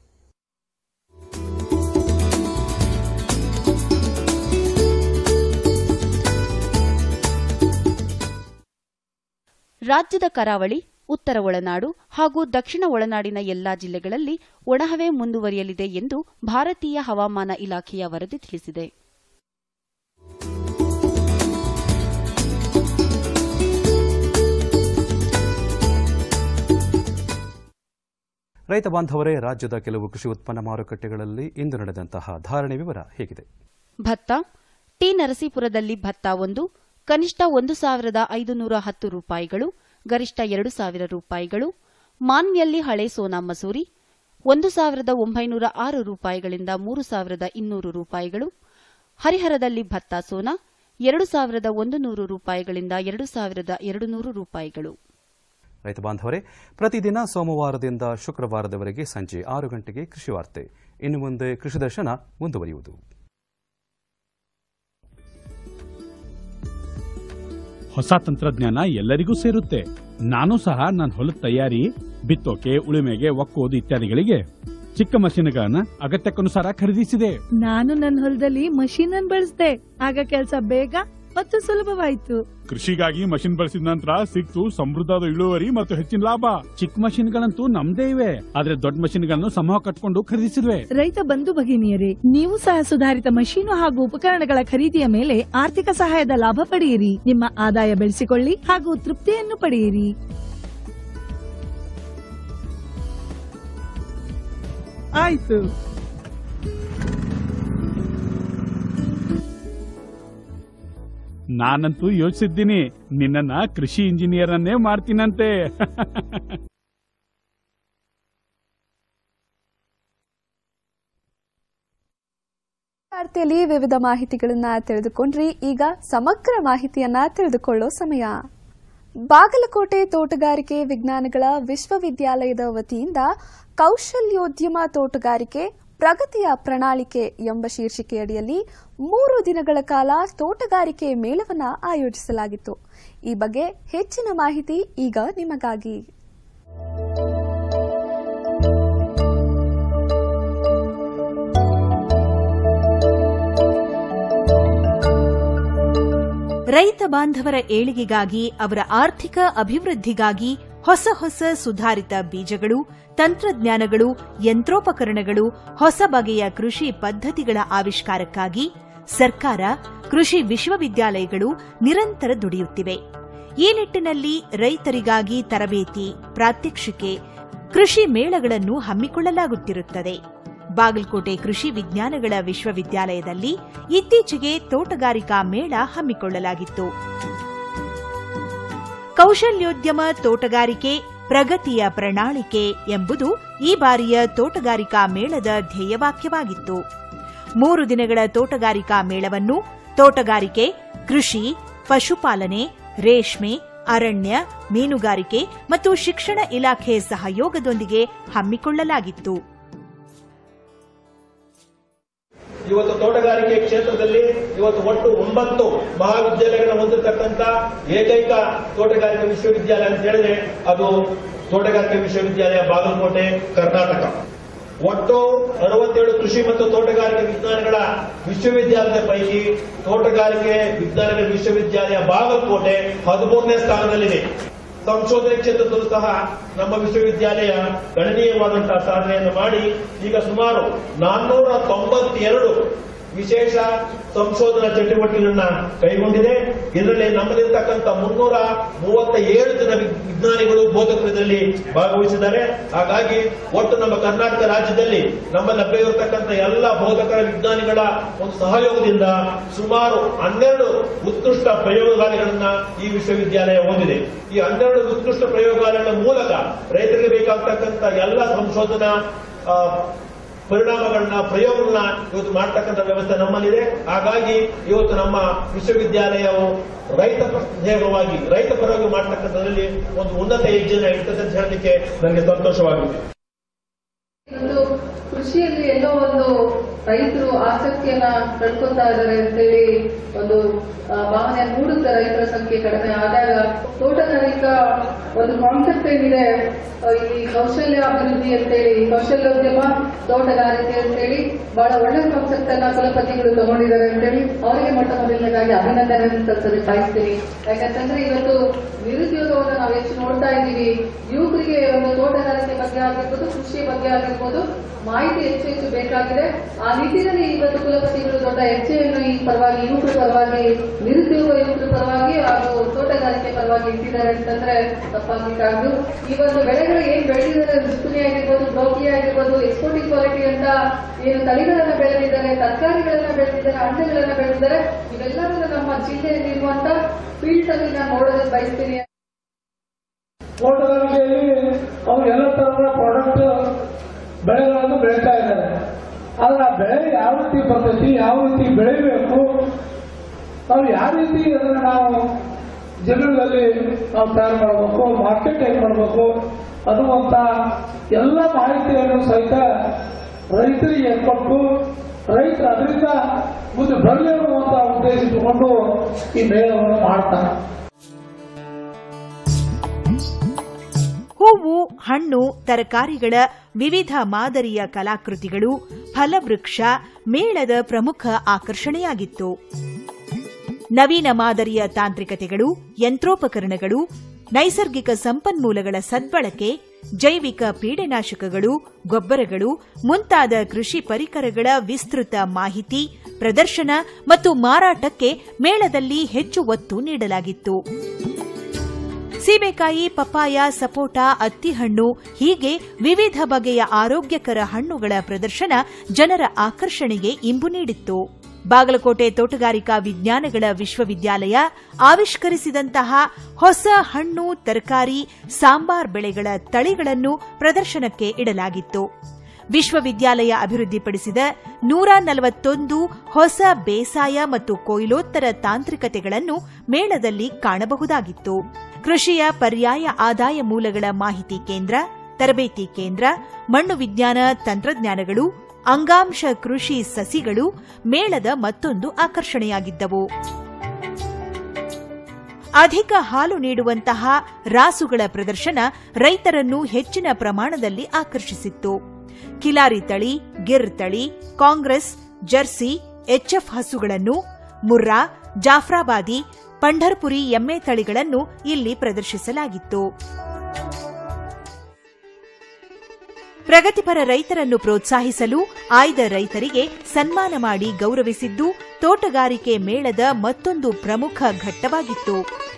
ರಾಜ್ಯದ ಕರಾವಳಿ ಉತ್ತರ ಒಳನಾಡು ಹಾಗೂ ದಕ್ಷಿಣ ಒಳನಾಡಿನ ಎಲ್ಲಾ ಜಿಲ್ಲೆಗಳಲ್ಲಿ ಒಣಹವೆ ಮುಂದುವರಿಯಲಿದೆ ಎಂದು ಭಾರತೀಯ ಹವಾಮಾನ ಇಲಾಖೆಯ ವರದಿ ತಿಳಿಸಿದೆ ರೈತ ಬಾಂಧವರೇ ರಾಜ್ಯದ ಕೆಲವು ಕೃಷಿ ಉತ್ಪನ್ನ ಮಾರುಕಟ್ಟೆಗಳಲ್ಲಿ ಇಂದು ನಡೆದಂತಹ ಧಾರಣೆ ವಿವರ ಹೇಗಿದೆ ಭತ್ತ ಟಿ ನರಸೀಪುರದಲ್ಲಿ ಭತ್ತ ಒಂದು ಕನಿಷ್ಠ ಒಂದು ಸಾವಿರದ ಐದುನೂರ ಹತ್ತು ರೂಪಾಯಿಗಳು ಗರಿಷ್ಠ ಎರಡು ಸಾವಿರ ರೂಪಾಯಿಗಳು ಮಾನ್ವಿಯಲ್ಲಿ ಹಳೆ ಸೋನಾ ಮಸೂರಿ ಒಂದು ಸಾವಿರದ ಒಂಬೈನೂರ ಆರು ರೂಪಾಯಿಗಳಿಂದ ಮೂರು ಸಾವಿರದ ಇನ್ನೂರು ರೂಪಾಯಿಗಳು ಹರಿಹರದಲ್ಲಿ ಭತ್ತ ಸೋನಾ ಎರಡು ಸಾವಿರದ ಒಂದು ನೂರು ರೂಪಾಯಿಗಳಿಂದ ಎರಡು ಸಾವಿರದ ಎರಡು ನೂರು ರೂಪಾಯಿಗಳು ರೈತ ಬಾಂಧವರೇ ಪ್ರತಿದಿನ ಸೋಮವಾರದಿಂದ ಶುಕ್ರವಾರದವರೆಗೆ ಸಂಜೆ ಆರು ಗಂಟೆಗೆ ಕೃಷಿ ವಾರ್ತೆ ಇನ್ನು ಮುಂದೆ ಕೃಷಿ ದರ್ಶನ ಮುಂದುವರಿಯುವುದು ಹೊಸ ತಂತ್ರಜ್ಞಾನ ಎಲ್ಲರಿಗೂ ಸೇರುತ್ತೆ ನಾನು ಸಹ ನನ್ನ ಹೊಲದ ತಯಾರಿ ಬಿತ್ತೋಕೆ ಉಳುಮೆಗೆ ಒಕ್ಕೋದು ಇತ್ಯಾದಿಗಳಿಗೆ ಚಿಕ್ಕ ಮಷೀನ್ಗಳನ್ನ ಅಗತ್ಯಕ್ಕನುಸಾರ ಖರೀದಿಸಿದೆ ನಾನು ನನ್ನ ಹೊಲದಲ್ಲಿ ಮಷೀನ್ ಅನ್ನು ಬಳಸಿದೆ ಆಗ ಕೆಲಸ ಬೇಗ ಮತ್ತು ಸುಲಭವಾಯಿತು ಕೃಷಿಗಾಗಿ ಮಷಿನ್ ಬಳಸಿದ ನಂತರ ಸಿಕ್ತು ಸಮೃದ್ಧದ ಇಳುವರಿ ಮತ್ತು ಹೆಚ್ಚಿನ ಲಾಭ ಚಿಕ್ಕ ಮಷೀನ್ಗಳಂತೂ ನಮ್ದೇ ಇವೆ ಆದ್ರೆ ದೊಡ್ಡ ಮಷೀನ್ಗಳನ್ನು ಸಮೂಹ ಕಟ್ಕೊಂಡು ಖರೀದಿಸಿದ್ವೆ ರೈತ ಬಂಧು ಭಗಿನಿಯರೇ ನೀವು ಸಹ ಸುಧಾರಿತ ಮಷೀನು ಹಾಗೂ ಉಪಕರಣಗಳ ಖರೀದಿಯ ಮೇಲೆ ಆರ್ಥಿಕ ಸಹಾಯದ ಲಾಭ ಪಡೆಯಿರಿ ನಿಮ್ಮ ಆದಾಯ ಬೆಳೆಸಿಕೊಳ್ಳಿ ಹಾಗೂ ತೃಪ್ತಿಯನ್ನು ಪಡೆಯಿರಿ ಆಯ್ತು ನಾನಂತೂ ಯೋಚಿಸಿದ್ದೀನಿ ನಿನ್ನನ್ನ ಕೃಷಿ ಇಂಜಿನಿಯರ್ ಅನ್ನೇ ಮಾಡ್ತೀನಂತೆ ವಾರ್ತೆಯಲ್ಲಿ ವಿವಿಧ ಮಾಹಿತಿಗಳನ್ನ ತಿಳಿದುಕೊಂಡ್ರಿ ಈಗ ಸಮಗ್ರ ಮಾಹಿತಿಯನ್ನ ತಿಳಿದುಕೊಳ್ಳೋ ಸಮಯ ಬಾಗಲಕೋಟೆ ತೋಟಗಾರಿಕೆ ವಿಜ್ಞಾನಗಳ ವಿಶ್ವವಿದ್ಯಾಲಯದ ವತಿಯಿಂದ ಕೌಶಲ್ಯೋದ್ಯಮ ತೋಟಗಾರಿಕೆ ಪ್ರಗತಿಯ ಪ್ರಣಾಳಿಕೆ ಎಂಬ ಶೀರ್ಷಿಕೆಯಡಿಯಲ್ಲಿ ಮೂರು ದಿನಗಳ ಕಾಲ ತೋಟಗಾರಿಕೆ ಮೇಳವನ್ನು ಆಯೋಜಿಸಲಾಗಿತ್ತು ಈ ಬಗ್ಗೆ ಹೆಚ್ಚಿನ ಮಾಹಿತಿ ಈಗ ನಿಮಗಾಗಿ ರೈತ ಬಾಂಧವರ ಏಳಿಗೆಗಾಗಿ ಅವರ ಆರ್ಥಿಕ ಅಭಿವೃದ್ಧಿಗಾಗಿ ಹೊಸ ಹೊಸ ಸುಧಾರಿತ ಬೀಜಗಳು ತಂತ್ರಜ್ಞಾನಗಳು ಯಂತ್ರೋಪಕರಣಗಳು ಹೊಸ ಬಗೆಯ ಕೃಷಿ ಪದ್ಧತಿಗಳ ಆವಿಷ್ಕಾರಕ್ಕಾಗಿ ಸರ್ಕಾರ ಕೃಷಿ ವಿಶ್ವವಿದ್ಯಾಲಯಗಳು ನಿರಂತರ ದುಡಿಯುತ್ತಿವೆ ಈ ನಿಟ್ಟಿನಲ್ಲಿ ರೈತರಿಗಾಗಿ ತರಬೇತಿ ಪ್ರಾತ್ಯಕ್ಷಿಕೆ ಕೃಷಿ ಮೇಳಗಳನ್ನು ಹಮ್ಮಿಕೊಳ್ಳಲಾಗುತ್ತಿರುತ್ತದೆ ಬಾಗಲಕೋಟೆ ಕೃಷಿ ವಿಜ್ಞಾನಗಳ ವಿಶ್ವವಿದ್ಯಾಲಯದಲ್ಲಿ ಇತ್ತೀಚೆಗೆ ತೋಟಗಾರಿಕಾ ಮೇಳ ಹಮ್ಮಿಕೊಳ್ಳಲಾಗಿತ್ತು ಕೌಶಲ್ಯೋದ್ಯಮ ತೋಟಗಾರಿಕೆ ಪ್ರಗತಿಯ ಪ್ರಣಾಳಿಕೆ ಎಂಬುದು ಈ ಬಾರಿಯ ತೋಟಗಾರಿಕಾ ಮೇಳದ ಧ್ಯೇಯವಾಕ್ಯವಾಗಿತ್ತು ಮೂರು ದಿನಗಳ ತೋಟಗಾರಿಕಾ ಮೇಳವನ್ನು ತೋಟಗಾರಿಕೆ ಕೃಷಿ ಪಶುಪಾಲನೆ ರೇಷ್ಮೆ ಅರಣ್ಯ ಮೀನುಗಾರಿಕೆ ಮತ್ತು ಶಿಕ್ಷಣ ಇಲಾಖೆ ಸಹಯೋಗದೊಂದಿಗೆ ಹಮ್ಮಿಕೊಳ್ಳಲಾಗಿತ್ತು ಇವತ್ತು ತೋಟಗಾರಿಕೆ ಕ್ಷೇತ್ರದಲ್ಲಿ ಇವತ್ತು ಒಟ್ಟು ಒಂಬತ್ತು ಮಹಾವಿದ್ಯಾಲಯಗಳನ್ನು ಹೊಂದಿರತಕ್ಕಂತ ಏಕೈಕ ತೋಟಗಾರಿಕೆ ವಿಶ್ವವಿದ್ಯಾಲಯ ಅಂತ ಹೇಳಿದ್ರೆ ಅದು ತೋಟಗಾರಿಕೆ ವಿಶ್ವವಿದ್ಯಾಲಯ ಬಾಗಲಕೋಟೆ ಕರ್ನಾಟಕ ಒಟ್ಟು ಅರವತ್ತೇಳು ಕೃಷಿ ಮತ್ತು ತೋಟಗಾರಿಕೆ ವಿಜ್ಞಾನಗಳ ವಿಶ್ವವಿದ್ಯಾಲಯದ ಪೈಕಿ ತೋಟಗಾರಿಕೆ ವಿಜ್ಞಾನಗಳ ವಿಶ್ವವಿದ್ಯಾಲಯ ಬಾಗಲಕೋಟೆ ಹದಿಮೂರನೇ ಸ್ಥಾನದಲ್ಲಿದೆ ಸಂಶೋಧನೆ ಕ್ಷೇತ್ರದಲ್ಲೂ ಸಹ ನಮ್ಮ ವಿಶ್ವವಿದ್ಯಾಲಯ ಗಣನೀಯವಾದಂತಹ ಸಾಧನೆಯನ್ನು ಮಾಡಿ ಈಗ ಸುಮಾರು ನಾನ್ನೂರ ತೊಂಬತ್ತೆರಡು ವಿಶೇಷ ಸಂಶೋಧನಾ ಚಟುವಟಿಕೆಗಳನ್ನ ಕೈಗೊಂಡಿದೆ ಇದರಲ್ಲಿ ನಮ್ಮಲ್ಲಿರ್ತಕ್ಕಂಥ ಮುನ್ನೂರ ಮೂವತ್ತ ಏಳು ಜನ ವಿ- ವಿಜ್ಞಾನಿಗಳು ಬೋಧಕರು ಇದರಲ್ಲಿ ಭಾಗವಹಿಸಿದ್ದಾರೆ ಹಾಗಾಗಿ ಒಟ್ಟು ನಮ್ಮ ಕರ್ನಾಟಕ ರಾಜ್ಯದಲ್ಲಿ ನಮ್ಮ ಲಭ್ಯವಿರತಕ್ಕಂಥ ಎಲ್ಲ ಬೋಧಕರ ವಿಜ್ಞಾನಿಗಳ ಒಂದು ಸಹಯೋಗದಿಂದ ಸುಮಾರು ಹನ್ನೆರಡು ಉತ್ಕೃಷ್ಟ ಪ್ರಯೋಗಾಲಯಗಳನ್ನ ಈ ವಿಶ್ವವಿದ್ಯಾಲಯ ಹೊಂದಿದೆ ಈ ಹನ್ನೆರಡು ಉತ್ಕೃಷ್ಟ ಪ್ರಯೋಗಾಲಯಗಳ ಮೂಲಕ ರೈತರಿಗೆ ಬೇಕಾಗ್ತಕ್ಕಂಥ ಎಲ್ಲ ಸಂಶೋಧನಾ ಆ, ಪರಿಣಾಮಗಳನ್ನ ಪ್ರಯೋಗಗಳನ್ನ ಇವತ್ತು ಮಾಡ್ತಕ್ಕಂಥ ವ್ಯವಸ್ಥೆ ನಮ್ಮಲ್ಲಿದೆ ಹಾಗಾಗಿ ಇವತ್ತು ನಮ್ಮ ವಿಶ್ವವಿದ್ಯಾಲಯವು ರೈತ ಧ್ಯೇಯವಾಗಿ ರೈತ ಪರವಾಗಿ ಮಾಡ್ತಕ್ಕಂಥದ್ರಲ್ಲಿ ಒಂದು ಉನ್ನತ ಹೆಜ್ಜೆನ ಇರ್ತದೆ ಅಂತ ಹೇಳಲಿಕ್ಕೆ ನನಗೆ ಸಂತೋಷವಾಗಿದೆ ಇವತ್ತು ಕೃಷಿಯಲ್ಲಿ ಎಲ್ಲೋ ಒಂದು ರೈತರು ಆಸಕ್ತಿಯನ್ನ ಕಳ್ಕೊತಾ ಇದ್ದಾರೆ ಅಂತೇಳಿ ಒಂದು ಆ, ಭಾವನೆ ಮೂಡುತ್ತೆ ರೈತರ ಸಂಖ್ಯೆ ಕಡಿಮೆ ಆದಾಗ ತೋಟಗಾರಿಕಾ ಒಂದು ಕಾನ್ಸೆಪ್ಟ್ ಏನಿದೆ ಆ, ಇಲ್ಲಿ ಕೌಶಲ್ಯ ಅಭಿವೃದ್ಧಿ ಅಂತೇಳಿ ಕೌಶಲ್ಯೋದ್ಯಮ ತೋಟಗಾರಿಕೆ ಅಂತೇಳಿ ಬಹಳ ಒಳ್ಳೆ ಕಾನ್ಸೆಪ್ಟ್ ಅನ್ನ ಕುಲಪತಿಗಳು ತಗೊಂಡಿದ್ದಾರೆ ಅಂತೇಳಿ ಅವರಿಗೆ ಮೊಟ್ಟ ಮೊದಲನೇದಾಗಿ ಅಭಿನಂದನೆ ಸಲ್ಲಿಸಲು ಬಯಸ್ತೀನಿ ಯಾಕಂತಂದ್ರೆ ಇವತ್ತು ನಿರುದ್ಯೋಗವನ್ನು ನಾವು ಹೆಚ್ಚು ನೋಡ್ತಾ ಇದ್ದೀವಿ ಯುವಕರಿಗೆ ಒಂದು ತೋಟಗಾರಿಕೆ ಬಗ್ಗೆ ಆಗಿರ್ಬೋದು ಕೃಷಿ ಬಗ್ಗೆ ಆಗಿರ್ಬೋದು ಮಾಹಿತಿ ಹೆಚ್ಚು ಹೆಚ್ಚು ಬೇಕಾಗಿದೆ ಆ ನಿಟ್ಟಿನಲ್ಲಿ ಇವತ್ತು ಕುಲಪತಿಗಳು ದೊಡ್ಡ ಹೆಜ್ಜೆಯನ್ನು ಈ ಪರವಾಗಿ ಯುವಕರ ಪರವಾಗಿ ನಿರುದ್ಯೋಗ ಯುವಕರ ಪರವಾಗಿ ಹಾಗೂ ತೋಟಗಾರಿಕೆ ಪರವಾಗಿ ಇಟ್ಟಿದ್ದಾರೆ ಅಂತಂದ್ರೆ ತಪ್ಪಾಗಲಿಕ್ಕಾಗದು ಈ ಒಂದು ಬೆಳೆಗಳು ಏನ್ ಬೆಳೆದಿದ್ದಾರೆ ಬಿತ್ತನೆ ಆಗಿರ್ಬೋದು ಬ್ರೋಕಿ ಆಗಿರ್ಬೋದು ಎಕ್ಸ್ಪೋರ್ಟಿಂಗ್ ಕ್ವಾಲಿಟಿ ಅಂತ ಏನು ತಳಿಗಳನ್ನ ಬೆಳೆದಿದ್ದಾರೆ ತರಕಾರಿಗಳನ್ನ ಬೆಳೆದಿದ್ದಾರೆ ಹಣ್ಣುಗಳನ್ನ ಬೆಳೆದಿದ್ದಾರೆ ಇವೆಲ್ಲವನ್ನ ನಮ್ಮ ಜಿಲ್ಲೆಯಲ್ಲಿ ಇರುವಂತ ಫೀಲ್ಡ್ ಅಲ್ಲಿ ನಾನು ನೋಡೋದಕ್ಕೆ ಬಯಸ್ತೀನಿ ತೋಟಗಾರಿಕೆಯಲ್ಲಿ ಅವರು ಎಲ್ಲ ತರಹದ ಪ್ರಾಡಕ್ಟ್ ಬೆಳೆಗಳನ್ನು ಬೆಳೀತಾ ಇದ್ದಾರೆ ಆದ್ರೆ ಆ ಬೆಳೆ ಯಾವ ರೀತಿ ಬರ್ತೈತಿ ಯಾವ ರೀತಿ ಬೆಳಿಬೇಕು ನಾವು ಯಾವ ರೀತಿ ಅದನ್ನು ನಾವು ಜನಗಳಲ್ಲಿ ನಾವು ತಯಾರು ಮಾಡಬೇಕು ಮಾರ್ಕೆಟ್ ಹೇಗೆ ಮಾಡಬೇಕು ಅನ್ನುವಂಥ ಎಲ್ಲ ಮಾಹಿತಿಯನ್ನು ಸಹಿತ ರೈತರಿಗೆ ಕೊಟ್ಟು ರೈತರು ಅದರಿಂದ ಮುಂದೆ ಬರಲಿ ಅನ್ನುವಂಥ ಉದ್ದೇಶ ಇಟ್ಟುಕೊಂಡು ಈ ಮೇಳವನ್ನು ಮಾಡ್ತಾರೆ ಹೂವು ಹಣ್ಣು ತರಕಾರಿಗಳ ವಿವಿಧ ಮಾದರಿಯ ಕಲಾಕೃತಿಗಳು ಫಲವೃಕ್ಷ ಮೇಳದ ಪ್ರಮುಖ ಆಕರ್ಷಣೆಯಾಗಿತ್ತು ನವೀನ ಮಾದರಿಯ ತಾಂತ್ರಿಕತೆಗಳು ಯಂತ್ರೋಪಕರಣಗಳು ನೈಸರ್ಗಿಕ ಸಂಪನ್ಮೂಲಗಳ ಸದ್ಬಳಕೆ ಜೈವಿಕ ಪೀಡೆನಾಶಕಗಳು ಗೊಬ್ಬರಗಳು ಮುಂತಾದ ಕೃಷಿ ಪರಿಕರಗಳ ವಿಸ್ತೃತ ಮಾಹಿತಿ ಪ್ರದರ್ಶನ ಮತ್ತು ಮಾರಾಟಕ್ಕೆ ಮೇಳದಲ್ಲಿ ಹೆಚ್ಚು ಒತ್ತು ನೀಡಲಾಗಿತ್ತು ಸೀಬೆಕಾಯಿ ಪಪ್ಪಾಯ ಸಪೋಟ ಅತ್ತಿಹಣ್ಣು ಹೀಗೆ ವಿವಿಧ ಬಗೆಯ ಆರೋಗ್ಯಕರ ಹಣ್ಣುಗಳ ಪ್ರದರ್ಶನ ಜನರ ಆಕರ್ಷಣೆಗೆ ಇಂಬು ನೀಡಿತ್ತು ಬಾಗಲಕೋಟೆ ತೋಟಗಾರಿಕಾ ವಿಜ್ಞಾನಗಳ ವಿಶ್ವವಿದ್ಯಾಲಯ ಆವಿಷ್ಕರಿಸಿದಂತಹ ಹೊಸ ಹಣ್ಣು ತರಕಾರಿ ಸಾಂಬಾರ್ ಬೆಳೆಗಳ ತಳಿಗಳನ್ನು ಪ್ರದರ್ಶನಕ್ಕೆ ಇಡಲಾಗಿತ್ತು ವಿಶ್ವವಿದ್ಯಾಲಯ ಅಭಿವೃದ್ಧಿಪಡಿಸಿದ ನೂರ ನಲವತ್ತೊಂದು ಹೊಸ ಬೇಸಾಯ ಮತ್ತು ಕೊಯ್ಲೋತ್ತರ ತಾಂತ್ರಿಕತೆಗಳನ್ನು ಮೇಳದಲ್ಲಿ ಕಾಣಬಹುದಾಗಿತ್ತು ಕೃಷಿಯ ಪರ್ಯಾಯ ಆದಾಯ ಮೂಲಗಳ ಮಾಹಿತಿ ಕೇಂದ್ರ ತರಬೇತಿ ಕೇಂದ್ರ ಮಣ್ಣು ವಿಜ್ಞಾನ ತಂತ್ರಜ್ಞಾನಗಳು ಅಂಗಾಂಶ ಕೃಷಿ ಸಸಿಗಳು ಮೇಳದ ಮತ್ತೊಂದು ಆಕರ್ಷಣೆಯಾಗಿದ್ದವು ಅಧಿಕ ಹಾಲು ನೀಡುವಂತಹ ರಾಸುಗಳ ಪ್ರದರ್ಶನ ರೈತರನ್ನು ಹೆಚ್ಚಿನ ಪ್ರಮಾಣದಲ್ಲಿ ಆಕರ್ಷಿಸಿತ್ತು ಕಿಲಾರಿ ತಳಿ ಗಿರ್ ತಳಿ ಕಾಂಗ್ರೆಸ್ ಜರ್ಸಿ ಎಚ್ಎಫ್ ಹಸುಗಳನ್ನು ಮುರ್ರಾ ಜಾಫ್ರಾಬಾದಿ ಪಂಢರ್ಪುರಿ ಎಮ್ಮೆ ತಳಿಗಳನ್ನು ಇಲ್ಲಿ ಪ್ರದರ್ಶಿಸಲಾಗಿತ್ತು ಪ್ರಗತಿಪರ ರೈತರನ್ನು ಪ್ರೋತ್ಸಾಹಿಸಲು ಆಯ್ದ ರೈತರಿಗೆ ಸನ್ಮಾನ ಮಾಡಿ ಗೌರವಿಸಿದ್ದು ತೋಟಗಾರಿಕೆ ಮೇಳದ ಮತ್ತೊಂದು ಪ್ರಮುಖ ಘಟ್ಟವಾಗಿತ್ತು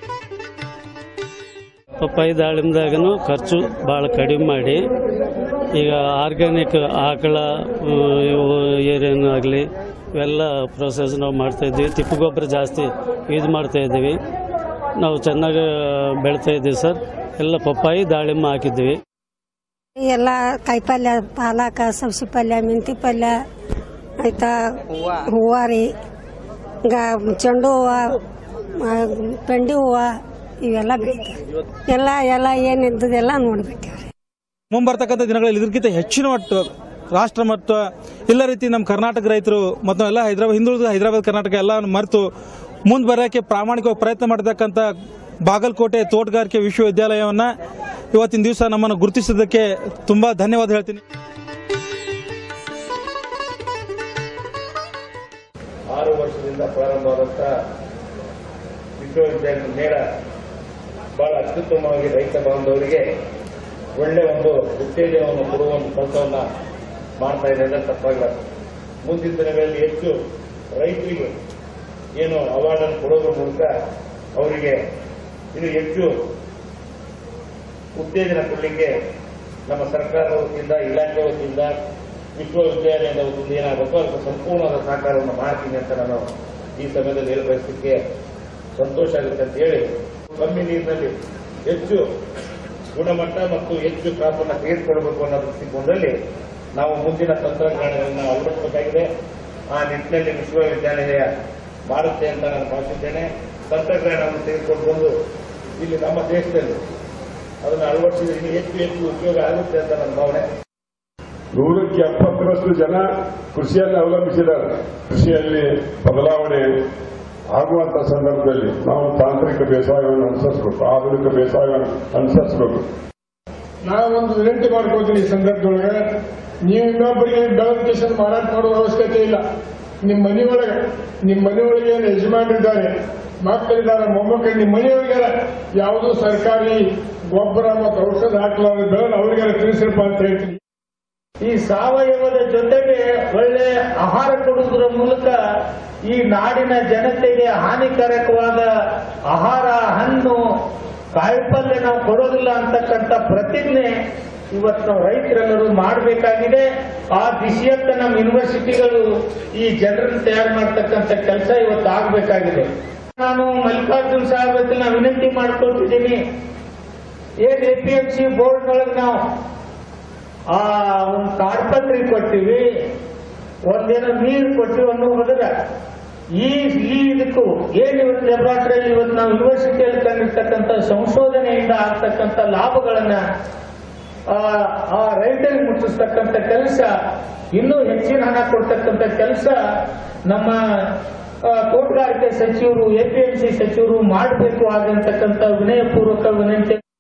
ಪಪ್ಪಾಯಿ ದಾಳಿಂಬದಾಗನು ಖರ್ಚು ಭಾಳ ಕಡಿಮೆ ಮಾಡಿ ಈಗ ಆರ್ಗ್ಯಾನಿಕ್ ಆಕಳ ಏರಿಯನ್ ಆಗಲಿ ಇವೆಲ್ಲ ಪ್ರೊಸೆಸ್ ನಾವು ಮಾಡ್ತಾ ಇದ್ದೀವಿ ತಿಪ್ಪು ಗೊಬ್ಬರ ಜಾಸ್ತಿ ಯೂಸ್ ಮಾಡ್ತಾ ಇದ್ದೀವಿ ನಾವು ಚೆನ್ನಾಗಿ ಬೆಳಿತಾ ಇದ್ದೀವಿ ಸರ್ ಎಲ್ಲ ಪಪ್ಪಾಯಿ ದಾಳಿಂಬೆ ಹಾಕಿದ್ದೀವಿ ಎಲ್ಲ ಕಾಯಿಪಲ್ಯ ಪಾಲಕ ಸಬ್ಸಿ ಪಲ್ಯ ಮೆಂತಿ ಪಲ್ಯ ಆಯ್ತಾ ಹೂವ ರೀ ಗ ಚೆಂಡು ಹೂವ ಆ, ಪೆಂಡಿ ಹೂವ ಇವೆಲ್ಲ ಬೆಳಿತಾರೆ ಎಲ್ಲ ಎಲ್ಲ ಏನಿದ್ದದೆಲ್ಲ ನೋಡ್ಬಿಟ್ಟೇವ್ರಿ ಮುಂಬರ್ತಕ್ಕಂಥ ದಿನಗಳಲ್ಲಿ ಇದಕ್ಕಿಂತ ಹೆಚ್ಚಿನ ಮಟ್ಟ ರಾಷ್ಟ್ರ ಮತ್ತು ಎಲ್ಲ ರೀತಿ ನಮ್ಮ ಕರ್ನಾಟಕ ರೈತರು ಮತ್ತು ಎಲ್ಲ ಹೈದರಾಬಾದ್ ಹಿಂದುಳಿದ ಹೈದರಾಬಾದ್ ಕರ್ನಾಟಕ ಎಲ್ಲ ಮರೆತು ಮುಂದೆ ಬರೋಕ್ಕೆ ಪ್ರಾಮಾಣಿಕವಾಗಿ ಪ್ರಯತ್ನ ಮಾಡತಕ್ಕಂಥ ಬಾಗಲಕೋಟೆ ತೋಟಗಾರಿಕೆ ವಿಶ್ವವಿದ್ಯಾಲಯವನ್ನ ಇವತ್ತಿನ ದಿವಸ ನಮ್ಮನ್ನು ಗುರುತಿಸಿದ್ದಕ್ಕೆ ತುಂಬಾ ಧನ್ಯವಾದ ಹೇಳ್ತೀನಿ ಆರು ವರ್ಷದಿಂದ ಪ್ರಾರಂಭವಾದಂಥ ವಿಶ್ವವಿದ್ಯಾಲಯ ಮೇಳ ಬಹಳ ಅತ್ಯುತ್ತಮವಾಗಿ ರೈತ ಬಾಂಧವರಿಗೆ ಒಳ್ಳೆ ಒಂದು ಉತ್ತೇಜನವನ್ನು ಕೊಡುವ ಒಂದು ಕೆಲಸವನ್ನ ಮಾಡ್ತಾ ಇದೆ ಅಂದ್ರೆ ತಪ್ಪಾಗಲ್ಲ ಮುಂದಿನ ದಿನಗಳಲ್ಲಿ ಹೆಚ್ಚು ರೈತರಿಗೆ ಏನು ಅವಾರ್ಡ್ ಅನ್ನು ಕೊಡೋದ್ರ ಮೂಲಕ ಅವರಿಗೆ ಇದು ಹೆಚ್ಚು ಉತ್ತೇಜನ ಕೊಡಲಿಕ್ಕೆ ನಮ್ಮ ಸರ್ಕಾರದ ವತಿಯಿಂದ ಇಲಾಖೆ ವತಿಯಿಂದ ವಿಶ್ವವಿದ್ಯಾಲಯದ ವತಿಯಿಂದ ಏನಾಗಬೇಕು ಅದಕ್ಕೆ ಸಂಪೂರ್ಣವಾದ ಸಹಕಾರವನ್ನು ಮಾಡ್ತೀನಿ ಅಂತ ನಾನು ಈ ಸಮಯದಲ್ಲಿ ಹೇಳಿ ಬಯಸಲಿಕ್ಕೆ ಸಂತೋಷ ಆಗುತ್ತೆ ಅಂತ ಹೇಳಿ ಕಮ್ಮಿ ನೀರಿನಲ್ಲಿ ಹೆಚ್ಚು ಗುಣಮಟ್ಟ ಮತ್ತು ಹೆಚ್ಚು ಕಾಪನ್ನು ತೆಗೆದುಕೊಳ್ಬೇಕು ಅನ್ನೋ ದೃಷ್ಟಿಕೋನದಲ್ಲಿ ನಾವು ಮುಂದಿನ ತಂತ್ರಜ್ಞಾನಗಳನ್ನು ಅಳವಡಿಸಬೇಕಾಗಿದೆ ಆ ನಿಟ್ಟಿನಲ್ಲಿ ವಿಶ್ವವಿದ್ಯಾಲಯ ಮಾಡುತ್ತೆ ಅಂತ ನಾನು ಭಾವಿಸಿದ್ದೇನೆ ತಂತ್ರಜ್ಞಾನವನ್ನು ತೆಗೆದುಕೊಂಡು ಬಂದು ಇಲ್ಲಿ ನಮ್ಮ ದೇಶದಲ್ಲಿ ಅದನ್ನು ಅಳವಡಿಸಿದ್ರೆ ಇನ್ನು ಹೆಚ್ಚು ಹೆಚ್ಚು ಉಪಯೋಗ ಆಗುತ್ತೆ ಅಂತ ನನ್ನ ಭಾವನೆ ನೂರಕ್ಕೆ ಎಪ್ಪತ್ತರಷ್ಟು ಜನ ಕೃಷಿಯನ್ನು ಅವಲಂಬಿಸಿದ್ದಾರೆ ಕೃಷಿಯಲ್ಲಿ ಬದಲಾವಣೆ ಆಗುವಂತ ಸಂದರ್ಭದಲ್ಲಿ ನಾವು ತಾಂತ್ರಿಕ ಬೇಸಾಯವನ್ನು ಅನುಸರಿಸಬೇಕು ಆಧುನಿಕ ಬೇಸಾಯವನ್ನು ಅನುಸರಿಸಬೇಕು ನಾವೊಂದು ವಿನಂತಿ ಮಾಡ್ಕೋತೀನಿ ಈ ಸಂದರ್ಭದೊಳಗೆ ನೀವು ಇನ್ನೊಬ್ಬರಿಗೆ ಬೆಳೆದ ಕಿಶನ್ ಮಾರಾಟ ಮಾಡುವ ಅವಶ್ಯಕತೆ ಇಲ್ಲ ನಿಮ್ಮ ಮನೆಯೊಳಗೆ ನಿಮ್ಮ ಮನೆಯೊಳಗೆ ಏನು ಯಜಮಾನರಿದ್ದಾರೆ ಮಕ್ಕಳಿದ್ದಾರೆ ಮೊಮ್ಮಕ್ಕಳು ನಿಮ್ಮ ಮನೆಯೊಳಗೆ ಯಾವುದೋ ಸರ್ಕಾರಿ ಗೊಬ್ಬರ ಮತ್ತು ಔಷಧ ಹಾಕಲಾರ ಬೆಳೆದು ಅವರಿಗೆಲ್ಲ ತಿಳಿಸಿರಪ್ಪ ಅಂತ ಹೇಳ್ತೀನಿ ಈ ಸಾವಯವದ ಜೊತೆಗೆ ಒಳ್ಳೆ ಆಹಾರ ಕೊಡುವುದರ ಮೂಲಕ ಈ ನಾಡಿನ ಜನತೆಗೆ ಹಾನಿಕಾರಕವಾದ ಆಹಾರ ಹಣ್ಣು ಕಾಯಿಪಲ್ಯ ನಾವು ಕೊಡೋದಿಲ್ಲ ಅಂತಕ್ಕಂಥ ಪ್ರತಿಜ್ಞೆ ಇವತ್ತು ನಾವು ರೈತರೆಲ್ಲರೂ ಮಾಡಬೇಕಾಗಿದೆ ಆ ದಿಶೆಯತ್ತ ನಮ್ಮ ಯೂನಿವರ್ಸಿಟಿಗಳು ಈ ಜನರನ್ನು ತಯಾರು ಮಾಡ್ತಕ್ಕಂಥ ಕೆಲಸ ಇವತ್ತು ಆಗಬೇಕಾಗಿದೆ ನಾನು ಮಲ್ಲಿಕಾರ್ಜುನ್ ಸಾಹೇಬ್ ಹತ್ರ ನಾನು ವಿನಂತಿ ಮಾಡ್ಕೊಳ್ತಿದ್ದೀನಿ ಏನ್ ಎ ಪಿ ಎಂ ಸಿ ಬೋರ್ಡ್ನೊಳಗೆ ನಾವು ಆ ಒಂದು ತಾಡ್ಪತ್ರಿ ಕೊಟ್ಟಿವಿ ಒಂದೇನೋ ನೀರು ಕೊಟ್ಟಿವಿ ಅನ್ನೋ ಬದಲ ಈ ಈ ಇದಕ್ಕೂ ಏನ್ ಇವತ್ತು ಲ್ಯಾಬ್ರಾಟರಿಯಲ್ಲಿ ಇವತ್ತು ನಾವು ಯೂನಿವರ್ಸಿಟಿಯಲ್ಲಿ ಕಂಡಿರ್ತಕ್ಕಂಥ ಸಂಶೋಧನೆಯಿಂದ ಆಗ್ತಕ್ಕಂಥ ಲಾಭಗಳನ್ನ ಆ ಆ ರೈತರಿಗೆ ಮುಟ್ಟಿಸ್ತಕ್ಕಂಥ ಕೆಲಸ ಇನ್ನೂ ಹೆಚ್ಚಿನ ಹಣ ಕೊಡ್ತಕ್ಕಂಥ ಕೆಲಸ ನಮ್ಮ ಆ, ತೋಟಗಾರಿಕೆ ಸಚಿವರು ಎಪಿಎಂಸಿ ಸಚಿವರು ಮಾಡಬೇಕು ಆಗಂತಕ್ಕಂಥ ವಿನಯಪೂರ್ವಕ ವಿನಂತಿ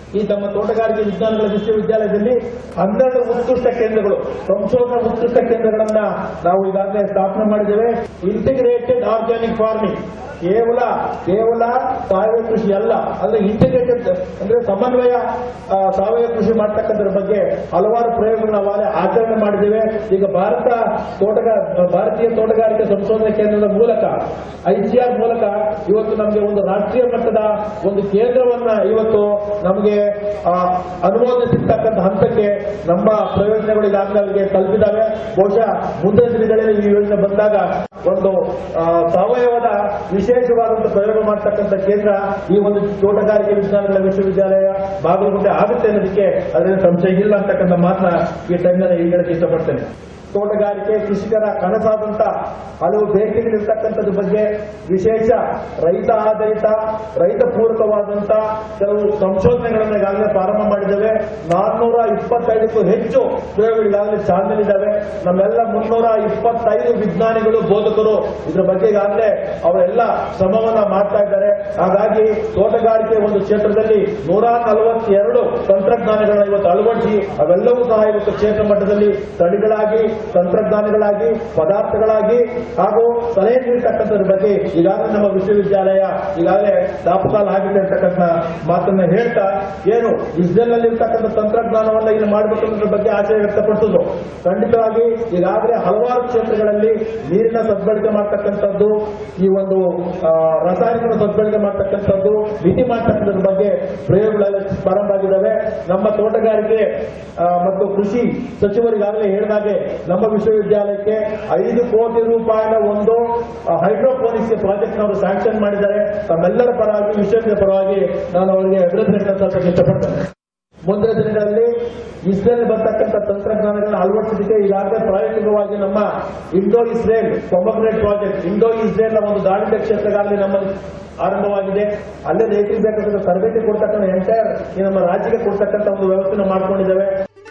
ಈ ನಮ್ಮ ತೋಟಗಾರಿಕೆ ವಿಜ್ಞಾನಗಳ ವಿಶ್ವವಿದ್ಯಾಲಯದಲ್ಲಿ ಹನ್ನೆರಡು ಉತ್ಕೃಷ್ಟ ಕೇಂದ್ರಗಳು ಸಂಶೋಧನಾ ಉತ್ಕೃಷ್ಟ ಕೇಂದ್ರಗಳನ್ನ ನಾವು ಈಗಾಗಲೇ ಸ್ಥಾಪನೆ ಮಾಡಿದ್ದೇವೆ ಇಂಟಿಗ್ರೇಟೆಡ್ ಆರ್ಗ್ಯಾನಿಕ್ ಫಾರ್ಮಿಂಗ್ ಕೇವಲ ಕೇವಲ ಸಾವಯವ ಕೃಷಿ ಅಲ್ಲ ಅಂದ್ರೆ ಇಂಟಿಗ್ರೇಟೆಡ್ ಅಂದ್ರೆ ಸಮನ್ವಯ ಆ, ಸಾವಯವ ಕೃಷಿ ಮಾಡ್ತಕ್ಕಂಥದ್ರ ಬಗ್ಗೆ ಹಲವಾರು ಪ್ರಯೋಗಗಳನ್ನ ನಾವಾಗಲೇ ಆಚರಣೆ ಮಾಡಿದ್ದೇವೆ ಈಗ ಭಾರತ ತೋಟಗಾ ಭಾರತೀಯ ತೋಟಗಾರಿಕೆ ಸಂಶೋಧನಾ ಕೇಂದ್ರದ ಮೂಲಕ ಐಸಿಆರ್ ಮೂಲಕ ಇವತ್ತು ನಮಗೆ ಒಂದು ರಾಷ್ಟ್ರೀಯ ಮಟ್ಟದ ಒಂದು ಕೇಂದ್ರವನ್ನ ಇವತ್ತು ನಮಗೆ ಆ, ಅನುಮೋದನೆ ಸಿಗ್ತಕ್ಕಂಥ ಹಂತಕ್ಕೆ ನಮ್ಮ ಪ್ರಯೋಜನಗಳು ಈಗಾಗಲೇ ಅವರಿಗೆ ತಲುಪಿದ್ದಾವೆ ಬಹುಶಃ ಮುಂದಿನ ದಿನಗಳಲ್ಲಿ ಈ ಯೋಜನೆ ಬಂದಾಗ ಒಂದು ಆ, ಸಾವಯವದ ವಿಶೇಷವಾದಂತಹ ಪ್ರಯೋಗ ಮಾಡ್ತಕ್ಕಂಥ ಕೇಂದ್ರ ಈ ಒಂದು ತೋಟಗಾರಿಕೆ ವಿಜ್ಞಾನಗಳ ವಿಶ್ವವಿದ್ಯಾಲಯ ಬಾಗಲಕೋಟೆ ಆಗುತ್ತೆ ಅನ್ನೋದಕ್ಕೆ ಅದರಲ್ಲಿ ಸಂಶಯ ಇಲ್ಲ ಅಂತಕ್ಕಂಥ ಮಾತನ್ನ ಈ ಟೈಮ್ನಲ್ಲಿ ಈ ಹೇಳಕ್ಕೆ ಇಷ್ಟಪಡ್ತೇನೆ ತೋಟಗಾರಿಕೆ ಕೃಷಿಕರ ಕನಸಾದಂತ ಹಲವು ಬೇಡಿಕೆಗಳಿರ್ತಕ್ಕಂಥದ್ರ ಬಗ್ಗೆ ವಿಶೇಷ ರೈತ ಆಧಾರಿತ ರೈತ ಪೂರಕವಾದಂತ ಕೆಲವು ಸಂಶೋಧನೆಗಳನ್ನು ಈಗಾಗಲೇ ಪ್ರಾರಂಭ ಮಾಡಿದ್ದೇವೆ ನಾನ್ನೂರ ಇಪ್ಪತ್ತೈದಕ್ಕೂ ಹೆಚ್ಚು ಪ್ರಯೋಗಗಳು ಈಗಾಗಲೇ ಚಾಲನೆಯಲ್ಲಿದ್ದಾವೆ ನಮ್ಮೆಲ್ಲ ಮುನ್ನೂರ ಇಪ್ಪತ್ತೈದು ವಿಜ್ಞಾನಿಗಳು ಬೋಧಕರು ಇದ್ರ ಬಗ್ಗೆ ಈಗಾಗಲೇ ಅವರೆಲ್ಲ ಶ್ರಮವನ್ನ ಮಾಡ್ತಾ ಇದ್ದಾರೆ ಹಾಗಾಗಿ ತೋಟಗಾರಿಕೆ ಒಂದು ಕ್ಷೇತ್ರದಲ್ಲಿ ನೂರ ನಲವತ್ತೆರಡು ತಂತ್ರಜ್ಞಾನಗಳನ್ನ ಇವತ್ತು ಅಳವಡಿಸಿ ಅವೆಲ್ಲವೂ ಸಹ ಇವತ್ತು ಕ್ಷೇತ್ರ ಮಟ್ಟದಲ್ಲಿ ತಳಿಗಳಾಗಿ ತಂತ್ರಜ್ಞಾನಗಳಾಗಿ ಪದಾರ್ಥಗಳಾಗಿ ಹಾಗೂ ಸಲಹೆ ನೀಡತಕ್ಕಂಥದ್ರ ಬಗ್ಗೆ ಈಗಾಗಲೇ ನಮ್ಮ ವಿಶ್ವವಿದ್ಯಾಲಯ ಈಗಾಗಲೇ ದಾಪಕಾಲ ಆಗಿದೆ ಅಂತಕ್ಕಂಥ ಮಾತನ್ನ ಹೇಳ್ತಾ ಏನು ಇಸ್ರೇಲ್ ನಲ್ಲಿ ಇರ್ತಕ್ಕಂಥ ತಂತ್ರಜ್ಞಾನವನ್ನ ಇಲ್ಲಿ ಮಾಡಬೇಕು ಅನ್ನೋದ್ರ ಬಗ್ಗೆ ಆಶಯ ವ್ಯಕ್ತಪಡಿಸಿದ್ರು ಖಂಡಿತವಾಗಿ ಈಗಾಗಲೇ ಹಲವಾರು ಕ್ಷೇತ್ರಗಳಲ್ಲಿ ನೀರಿನ ಸದ್ಬಳಕೆ ಮಾಡ್ತಕ್ಕಂಥದ್ದು ಈ ಒಂದು ಆ, ರಾಸಾಯನಿಕ ಸದ್ಬಳಕೆ ಮಾಡ್ತಕ್ಕಂಥದ್ದು ಮಿತಿ ಮಾಡ್ತಕ್ಕಂಥದ್ರ ಬಗ್ಗೆ ಪ್ರಯೋಗಗಳೆಲ್ಲ ಪ್ರಾರಂಭ ಆಗಿದ್ದಾವೆ ನಮ್ಮ ತೋಟಗಾರಿಕೆ ಆ, ಮತ್ತು ಕೃಷಿ ಸಚಿವರಿಗಾಗಲೇ ಹೇಳಿದಾಗೆ ನಮ್ಮ ವಿಶ್ವವಿದ್ಯಾಲಯಕ್ಕೆ ಐದು ಕೋಟಿ ರೂಪಾಯಿನ ಒಂದು ಹೈಡ್ರೋಪೋನಿಕ್ಸ್ ಪ್ರಾಜೆಕ್ಟ್ ಅವರು ಸ್ಯಾಂಕ್ಷನ್ ಮಾಡಿದ್ದಾರೆ ತಮ್ಮೆಲ್ಲರ ಪರವಾಗಿ ವಿಶ್ವವಿದ್ಯಾಲಯ ಪರವಾಗಿ ನಾನು ಅವರಿಗೆ ಅಭಿನಂದನೆ ಸಲ್ಲಿಸಕ್ಕೆ ಇಷ್ಟಪಡ್ತೇನೆ ಮುಂದಿನ ದಿನಗಳಲ್ಲಿ ಇಸ್ರೇಲ್ ಬರ್ತಕ್ಕಂಥ ತಂತ್ರಜ್ಞಾನಗಳನ್ನ ಅಳವಡಿಸಲಿಕ್ಕೆ ಈಗಾಗಲೇ ಪ್ರಾಯೋಗಿಕವಾಗಿ ನಮ್ಮ Indo Israel pomegranate project Indo Israel ನ ಒಂದು ದಾಳಿಂಬೆ ಕ್ಷೇತ್ರಗಾಗಲೇ ನಮ್ಮಲ್ಲಿ ಆರಂಭವಾಗಿದೆ ಅಲ್ಲೇ ರೈತರಿಗೆ ಬೇಕಾದ ತರಬೇತಿ ಕೊಡ್ತಕ್ಕಂಥ ಎಂಟೈರ್ ಈ ನಮ್ಮ ರಾಜ್ಯಕ್ಕೆ ಕೊಡ್ತಕ್ಕಂಥ ಒಂದು ವ್ಯವಸ್ಥೆನ ಮಾಡ್ಕೊಂಡಿದ್ದೇವೆ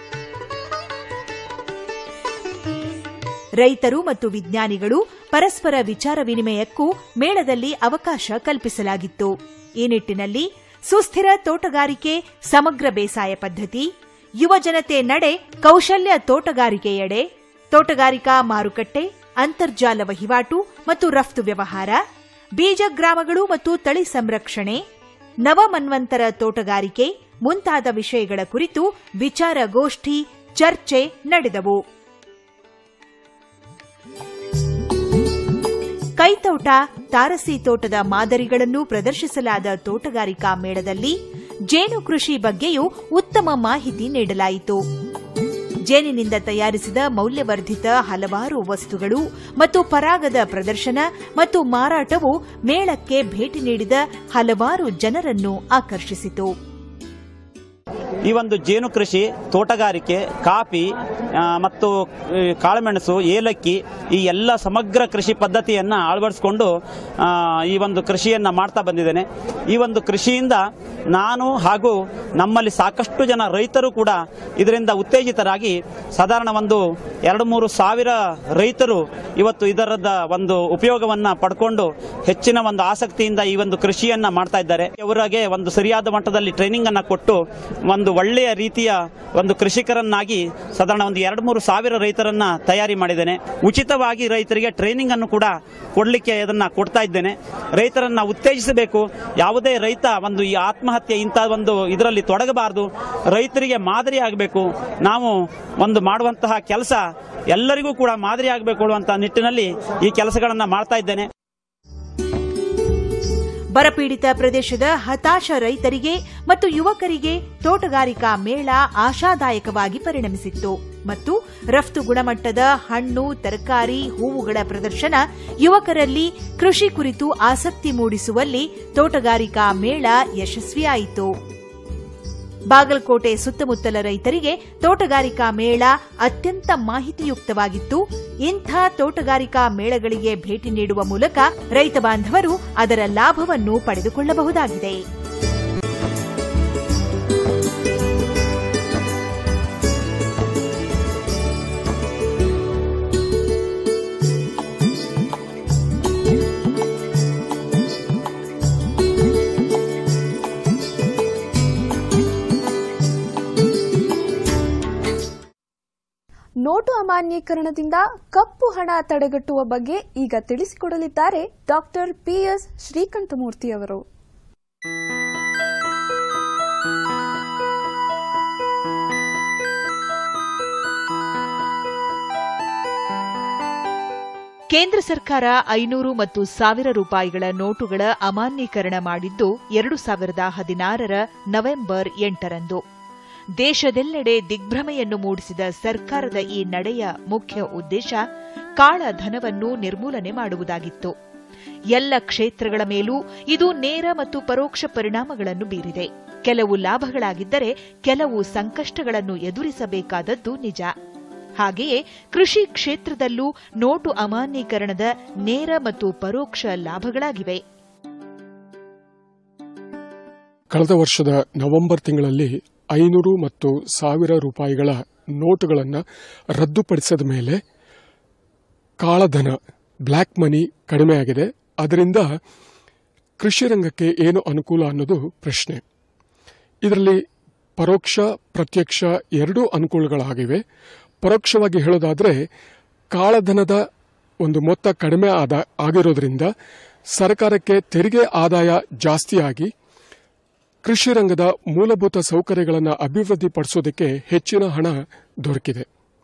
ರೈತರು ಮತ್ತು ವಿಜ್ಞಾನಿಗಳು ಪರಸ್ಪರ ವಿಚಾರ ವಿನಿಮಯಕ್ಕೂ ಮೇಳದಲ್ಲಿ ಅವಕಾಶ ಕಲ್ಪಿಸಲಾಗಿತ್ತು ಈ ನಿಟ್ಟಿನಲ್ಲಿ ಸುಸ್ಥಿರ ತೋಟಗಾರಿಕೆ ಸಮಗ್ರ ಬೇಸಾಯ ಪದ್ಧತಿ ಯುವ ಜನತೆ ನಡೆ ಕೌಶಲ್ಯ ತೋಟಗಾರಿಕೆಯೆಡೆ ತೋಟಗಾರಿಕಾ ಮಾರುಕಟ್ಟೆ ಅಂತರ್ಜಾಲ ವಹಿವಾಟು ಮತ್ತು ರಫ್ತು ವ್ಯವಹಾರ ಬೀಜ ಗ್ರಾಮಗಳು ಮತ್ತು ತಳಿ ಸಂರಕ್ಷಣೆ ನವಮನ್ವಂತರ ತೋಟಗಾರಿಕೆ ಮುಂತಾದ ವಿಷಯಗಳ ಕುರಿತು ವಿಚಾರಗೋಷ್ಠಿ ಚರ್ಚೆ ನಡೆದವು ಕೈತೋಟ ತಾರಸಿ ತೋಟದ ಮಾದರಿಗಳನ್ನು ಪ್ರದರ್ಶಿಸಲಾದ ತೋಟಗಾರಿಕಾ ಮೇಳದಲ್ಲಿ ಜೇನು ಕೃಷಿ ಬಗ್ಗೆಯೂ ಉತ್ತಮ ಮಾಹಿತಿ ನೀಡಲಾಯಿತು ಜೇನಿನಿಂದ ತಯಾರಿಸಿದ ಮೌಲ್ಯವರ್ಧಿತ ಹಲವಾರು ವಸ್ತುಗಳು ಮತ್ತು ಪರಾಗದ ಪ್ರದರ್ಶನ ಮತ್ತು ಮಾರಾಟವು ಮೇಳಕ್ಕೆ ಭೇಟಿ ನೀಡಿದ ಹಲವಾರು ಜನರನ್ನು ಆಕರ್ಷಿಸಿತು ಈ ಒಂದು ಜೇನು ಕೃಷಿ ತೋಟಗಾರಿಕೆ ಕಾಫಿ ಆ, ಮತ್ತು ಈ, ಕಾಳುಮೆಣಸು ಏಲಕ್ಕಿ ಈ ಎಲ್ಲ ಸಮಗ್ರ ಕೃಷಿ ಪದ್ಧತಿಯನ್ನು ಅಳವಡಿಸಿಕೊಂಡು ಆ, ಈ ಒಂದು ಕೃಷಿಯನ್ನು ಮಾಡ್ತಾ ಬಂದಿದ್ದೇನೆ ಈ ಒಂದು ಕೃಷಿಯಿಂದ ನಾನು ಹಾಗೂ ನಮ್ಮಲ್ಲಿ ಸಾಕಷ್ಟು ಜನ ರೈತರು ಕೂಡ ಇದರಿಂದ ಉತ್ತೇಜಿತರಾಗಿ ಸಾಧಾರಣ ಒಂದು ಎರಡು ಮೂರು ಸಾವಿರ ರೈತರು ಇವತ್ತು ಇದರದ ಒಂದು ಉಪಯೋಗವನ್ನು ಪಡ್ಕೊಂಡು ಹೆಚ್ಚಿನ ಒಂದು ಆಸಕ್ತಿಯಿಂದ ಈ ಒಂದು ಕೃಷಿಯನ್ನ ಮಾಡ್ತಾ ಇದ್ದಾರೆ ಅವರಿಗೆ ಒಂದು ಸರಿಯಾದ ಮಟ್ಟದಲ್ಲಿ ಟ್ರೈನಿಂಗ್ ಅನ್ನ ಕೊಟ್ಟು ಒಂದು ಒಳ್ಳೆಯ ರೀತಿಯ ಒಂದು ಕೃಷಿಕರನ್ನಾಗಿ ಸಾಧಾರಣ ಒಂದು ಎರಡು ಮೂರು ಸಾವಿರ ರೈತರನ್ನ ತಯಾರಿ ಮಾಡಿದ್ದೇನೆ ಉಚಿತವಾಗಿ ರೈತರಿಗೆ ಟ್ರೈನಿಂಗ್ ಅನ್ನು ಕೂಡ ಕೊಡಲಿಕ್ಕೆ ಅದನ್ನ ಕೊಡ್ತಾ ಇದ್ದೇನೆ ರೈತರನ್ನ ಉತ್ತೇಜಿಸಬೇಕು ಯಾವುದೇ ರೈತ ಒಂದು ಈ ಆತ್ಮಹತ್ಯೆ ಇಂಥ ಒಂದು ಇದರಲ್ಲಿ ತೊಡಗಬಾರದು ರೈತರಿಗೆ ಮಾದರಿ ಆಗಬೇಕು ನಾವು ಒಂದು ಮಾಡುವಂತಹ ಕೆಲಸ ಎಲ್ಲರಿಗೂ ಕೂಡ ಮಾದರಿ ಆಗಬೇಕು ಅನ್ನುವಂತಹ ನಿಟ್ಟಿನಲ್ಲಿ ಈ ಕೆಲಸಗಳನ್ನು ಮಾಡ್ತಾ ಇದ್ದೇನೆ ಬರಪೀಡಿತ ಪ್ರದೇಶದ ಹತಾಶ ರೈತರಿಗೆ ಮತ್ತು ಯುವಕರಿಗೆ ತೋಟಗಾರಿಕಾ ಮೇಳ ಆಶಾದಾಯಕವಾಗಿ ಪರಿಣಮಿಸಿತ್ತು ಮತ್ತು ರಫ್ತು ಗುಣಮಟ್ಟದ ಹಣ್ಣು ತರಕಾರಿ ಹೂವುಗಳ ಪ್ರದರ್ಶನ ಯುವಕರಲ್ಲಿ ಕೃಷಿ ಕುರಿತು ಆಸಕ್ತಿ ಮೂಡಿಸುವಲ್ಲಿ ತೋಟಗಾರಿಕಾ ಮೇಳ ಯಶಸ್ವಿಯಾಯಿತು ಬಾಗಲಕೋಟೆ ಸುತ್ತಮುತ್ತಲ ರೈತರಿಗೆ ತೋಟಗಾರಿಕಾ ಮೇಳ ಅತ್ಯಂತ ಮಾಹಿತಿಯುಕ್ತವಾಗಿತ್ತು ಇಂಥ ತೋಟಗಾರಿಕಾ ಮೇಳಗಳಿಗೆ ಭೇಟಿ ನೀಡುವ ಮೂಲಕ ರೈತ ಬಾಂಧವರು ಅದರ ಲಾಭವನ್ನು ಪಡೆದುಕೊಳ್ಳಬಹುದಾಗಿದೆ ನೋಟು ಅಮಾನ್ಯೀಕರಣದಿಂದ ಕಪ್ಪು ಹಣ ತಡೆಗಟ್ಟುವ ಬಗ್ಗೆ ಈಗ ತಿಳಿಸಿಕೊಡಲಿದ್ದಾರೆ ಡಾಕ್ಟರ್ ಪಿಎಸ್ ಶ್ರೀಕಂಠಮೂರ್ತಿ ಅವರು ಕೇಂದ್ರ ಸರ್ಕಾರ ಐನೂರು ಮತ್ತು ಸಾವಿರ ರೂಪಾಯಿಗಳ ನೋಟುಗಳ ಅಮಾನ್ಯೀಕರಣ ಮಾಡಿದ್ದು ಎರಡು ಸಾವಿರದ ಹದಿನಾರರ ನವೆಂಬರ್ ಎಂಟರಂದು ದೇಶದೆಲ್ಲೆಡೆ ದಿಗ್ಭ್ರಮೆಯನ್ನು ಮೂಡಿಸಿದ ಸರ್ಕಾರದ ಈ ನಡೆಯ ಮುಖ್ಯ ಉದ್ದೇಶ ಕಾಳ ಧನವನ್ನು ನಿರ್ಮೂಲನೆ ಮಾಡುವುದಾಗಿತ್ತು ಎಲ್ಲ ಕ್ಷೇತ್ರಗಳ ಮೇಲೂ ಇದು ನೇರ ಮತ್ತು ಪರೋಕ್ಷ ಪರಿಣಾಮಗಳನ್ನು ಬೀರಿದೆ ಕೆಲವು ಲಾಭಗಳಾಗಿದ್ದರೆ ಕೆಲವು ಸಂಕಷ್ಟಗಳನ್ನು ಎದುರಿಸಬೇಕಾದದ್ದು ನಿಜ ಹಾಗೆಯೇ ಕೃಷಿ ಕ್ಷೇತ್ರದಲ್ಲೂ ನೋಟು ಅಮಾನ್ಯೀಕರಣದ ನೇರ ಮತ್ತು ಪರೋಕ್ಷ ಲಾಭಗಳಾಗಿವೆ ಕಳೆದ ವರ್ಷದ ನವೆಂಬರ್ ತಿಂಗಳಲ್ಲಿ ಐನೂರು ಮತ್ತು ಸಾವಿರ ರೂಪಾಯಿಗಳ ನೋಟುಗಳನ್ನು ರದ್ದುಪಡಿಸಿದ ಮೇಲೆ ಕಾಳಧನ ಬ್ಲ್ಯಾಕ್ ಮನಿ ಕಡಿಮೆಯಾಗಿದೆ ಅದರಿಂದ ಕೃಷಿ ರಂಗಕ್ಕೆ ಏನು ಅನುಕೂಲ ಅನ್ನೋದು ಪ್ರಶ್ನೆ ಇದರಲ್ಲಿ ಪರೋಕ್ಷ ಪ್ರತ್ಯಕ್ಷ ಎರಡೂ ಅನುಕೂಲಗಳಾಗಿವೆ ಪರೋಕ್ಷವಾಗಿ ಹೇಳೋದಾದರೆ ಕಾಳಧನದ ಒಂದು ಮೊತ್ತ ಕಡಿಮೆ ಆದ ಆಗಿರೋದ್ರಿಂದ ಸರ್ಕಾರಕ್ಕೆ ತೆರಿಗೆ ಆದಾಯ ಜಾಸ್ತಿಯಾಗಿ ಕೃಷಿ ರಂಗದ ಮೂಲಭೂತ ಸೌಕರ್ಯಗಳನ್ನು ಅಭಿವೃದ್ಧಿಪಡಿಸೋದಕ್ಕೆ ಹೆಚ್ಚಿನ ಹಣ ದೊರಕಿದೆ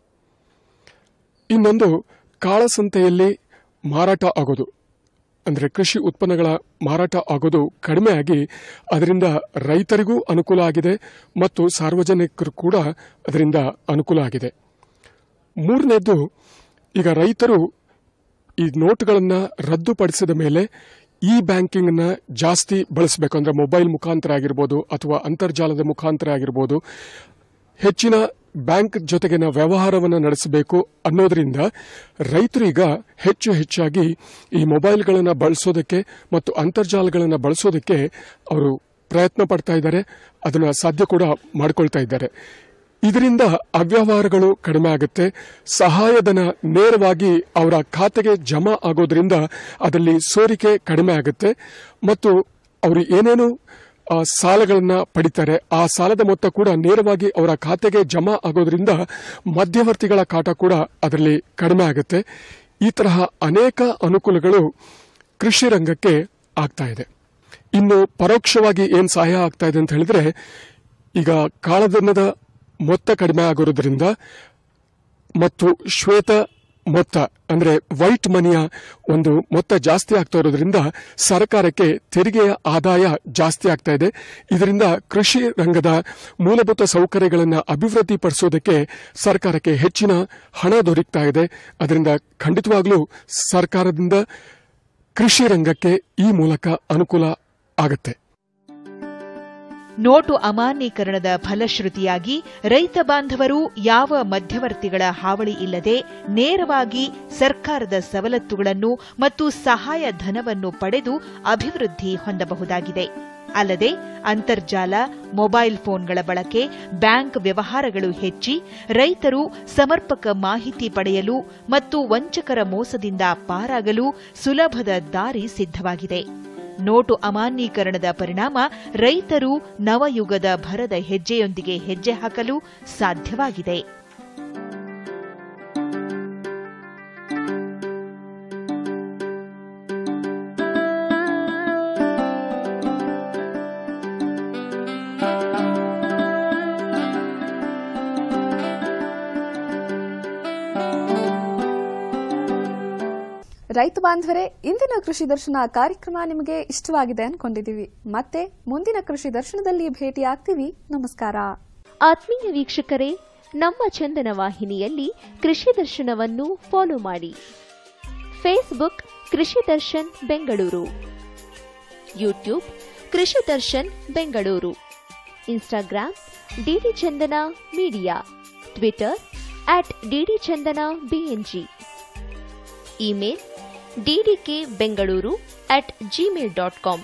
ಇನ್ನೊಂದು ಕಾಳಸಂತೆಯಲ್ಲಿ ಮಾರಾಟ ಆಗೋದು ಅಂದರೆ ಕೃಷಿ ಉತ್ಪನ್ನಗಳ ಮಾರಾಟ ಆಗೋದು ಕಡಿಮೆಯಾಗಿ ಅದರಿಂದ ರೈತರಿಗೂ ಅನುಕೂಲ ಆಗಿದೆ ಮತ್ತು ಸಾರ್ವಜನಿಕರು ಕೂಡ ಅದರಿಂದ ಅನುಕೂಲ ಆಗಿದೆ ಮೂರನೇದ್ದು ಈಗ ರೈತರು ಈ ನೋಟ್ಗಳನ್ನು ರದ್ದುಪಡಿಸಿದ ಮೇಲೆ ಇ ಬ್ಯಾಂಕಿಂಗ್ನ ಜಾಸ್ತಿ ಬಳಸಬೇಕು ಅಂದರೆ ಮೊಬೈಲ್ ಮುಖಾಂತರ ಆಗಿರ್ಬೋದು ಅಥವಾ ಅಂತರ್ಜಾಲದ ಮುಖಾಂತರ ಆಗಿರ್ಬೋದು ಹೆಚ್ಚಿನ ಬ್ಯಾಂಕ್ ಜೊತೆಗಿನ ವ್ಯವಹಾರವನ್ನು ನಡೆಸಬೇಕು ಅನ್ನೋದರಿಂದ ರೈತರು ಈಗ ಹೆಚ್ಚು ಹೆಚ್ಚಾಗಿ ಈ ಮೊಬೈಲ್ಗಳನ್ನು ಬಳಸೋದಕ್ಕೆ ಮತ್ತು ಅಂತರ್ಜಾಲಗಳನ್ನು ಬಳಸೋದಕ್ಕೆ ಅವರು ಪ್ರಯತ್ನ ಪಡ್ತಾ ಇದ್ದಾರೆ ಅದನ್ನು ಸಾಧ್ಯ ಕೂಡ ಮಾಡ್ಕೊಳ್ತಾ ಇದ್ದಾರೆ ಇದರಿಂದ ಅವ್ಯವಹಾರಗಳು ಕಡಿಮೆ ಆಗುತ್ತೆ ಸಹಾಯಧನ ನೇರವಾಗಿ ಅವರ ಖಾತೆಗೆ ಜಮಾ ಆಗೋದ್ರಿಂದ ಅದರಲ್ಲಿ ಸೋರಿಕೆ ಕಡಿಮೆ ಆಗುತ್ತೆ ಮತ್ತು ಅವರು ಏನೇನು ಆ, ಸಾಲಗಳನ್ನ ಪಡಿತಾರೆ ಆ ಸಾಲದ ಮೊತ್ತ ಕೂಡ ನೇರವಾಗಿ ಅವರ ಖಾತೆಗೆ ಜಮಾ ಆಗೋದ್ರಿಂದ ಮಧ್ಯವರ್ತಿಗಳ ಕಾಟ ಕೂಡ ಅದರಲ್ಲಿ ಕಡಿಮೆ ಆಗುತ್ತೆ ಈ ತರಹ ಅನೇಕ ಅನುಕೂಲಗಳು ಕೃಷಿ ರಂಗಕ್ಕೆ ಆಗ್ತಾ ಇದೆ ಇನ್ನು ಪರೋಕ್ಷವಾಗಿ ಏನು ಸಹಾಯ ಆಗ್ತಾ ಇದೆ ಅಂತ ಹೇಳಿದ್ರೆ ಈಗ ಕಾಳಧನದ ಮೊತ್ತ ಕಡಿಮೆ ಆಗಿರೋದ್ರಿಂದ ಮತ್ತು ಶ್ವೇತ ಮೊತ್ತ ಅಂದ್ರೆ ವೈಟ್ ಮನಿಯ ಒಂದು ಮೊತ್ತ ಜಾಸ್ತಿ ಆಗ್ತಾ ಇರೋದ್ರಿಂದ ಸರ್ಕಾರಕ್ಕೆ ತೆರಿಗೆಯ ಆದಾಯ ಜಾಸ್ತಿ ಆಗ್ತಾ ಇದೆ ಇದರಿಂದ ಕೃಷಿ ರಂಗದ ಮೂಲಭೂತ ಸೌಕರ್ಯಗಳನ್ನು ಅಭಿವೃದ್ಧಿಪಡಿಸೋದಕ್ಕೆ ಸರ್ಕಾರಕ್ಕೆ ಹೆಚ್ಚಿನ ಹಣ ದೊರಕ್ತಾ ಇದೆ ಅದರಿಂದ ಖಂಡಿತವಾಗ್ಲೂ ಸರ್ಕಾರದಿಂದ ಕೃಷಿ ರಂಗಕ್ಕೆ ಈ ಮೂಲಕ ಅನುಕೂಲ ಆಗುತ್ತೆ ನೋಟು ಅಮಾನ್ಯೀಕರಣದ ಫಲಶ್ರುತಿಯಾಗಿ ರೈತ ಬಾಂಧವರು ಯಾವ ಮಧ್ಯವರ್ತಿಗಳ ಹಾವಳಿ ಇಲ್ಲದೆ ನೇರವಾಗಿ ಸರ್ಕಾರದ ಸವಲತ್ತುಗಳನ್ನು ಮತ್ತು ಸಹಾಯ ಧನವನ್ನು ಪಡೆದು ಅಭಿವೃದ್ಧಿ ಹೊಂದಬಹುದಾಗಿದೆ ಅಲ್ಲದೆ ಅಂತರ್ಜಾಲ ಮೊಬೈಲ್ ಫೋನ್ಗಳ ಬಳಕೆ ಬ್ಯಾಂಕ್ ವ್ಯವಹಾರಗಳು ಹೆಚ್ಚಿ ರೈತರು ಸಮರ್ಪಕ ಮಾಹಿತಿ ಪಡೆಯಲು ಮತ್ತು ವಂಚಕರ ಮೋಸದಿಂದ ಪಾರಾಗಲು ಸುಲಭದ ದಾರಿ ಸಿದ್ಧವಾಗಿದೆ ನೋಟು ಅಮಾನ್ಯೀಕರಣದ ಪರಿಣಾಮ ರೈತರು ನವಯುಗದ ಭರದ ಹೆಜ್ಜೆಯೊಂದಿಗೆ ಹೆಜ್ಜೆ ಹಾಕಲು ಸಾಧ್ಯವಾಗಿದೆ ರೈತ ಬಾಂಧವರೇ ಇಂದಿನ ಕೃಷಿ ದರ್ಶನ ಕಾರ್ಯಕ್ರಮ ನಿಮಗೆ ಇಷ್ಟವಾಗಿದೆ ಅನ್ಕೊಂಡಿದೀವಿ ಮತ್ತೆ ಮುಂದಿನ ಕೃಷಿ ದರ್ಶನದಲ್ಲಿ ಭೇಟಿಯಾಗ್ತೀವಿ ನಮಸ್ಕಾರ ಆತ್ಮೀಯ ವೀಕ್ಷಕರೇ ನಮ್ಮ ಚಂದನ ವಾಹಿನಿಯಲ್ಲಿ ಕೃಷಿ ದರ್ಶನವನ್ನು ಫಾಲೋ ಮಾಡಿ ಫೇಸ್ಬುಕ್ ಕೃಷಿ Darshan Bengaluru YouTube Krishi Darshan Bengaluru Instagram DD Chandana media Twitter at DD Chandana BNG email DDK Bengaluru at Gmail dot com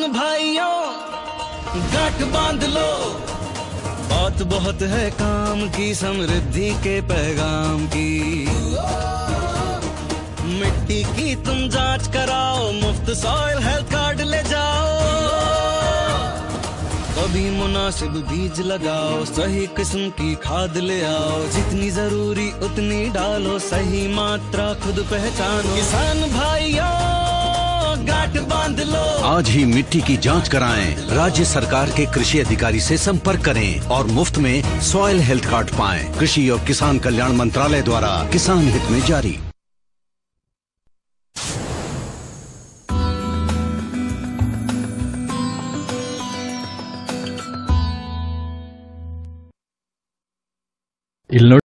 किसान भाइयों गांठ बांध लो बात बहुत है काम की समृद्धि के पैगाम की मिट्टी की तुम जांच कराओ मुफ्त सॉइल हेल्थ कार्ड ले जाओ कभी मुनासिब बीज लगाओ सही किस्म की खाद ले आओ जितनी जरूरी उतनी डालो सही मात्रा खुद पहचानो किसान भाइयों गांठ बांध लो आज ही मिट्टी की जांच कराएं राज्य सरकार के कृषि अधिकारी से संपर्क करें और मुफ्त में सॉइल हेल्थ कार्ड पाएं कृषि और किसान कल्याण मंत्रालय द्वारा किसान हित में जारी ಇಲ್ಲಿ ನೋಡಿ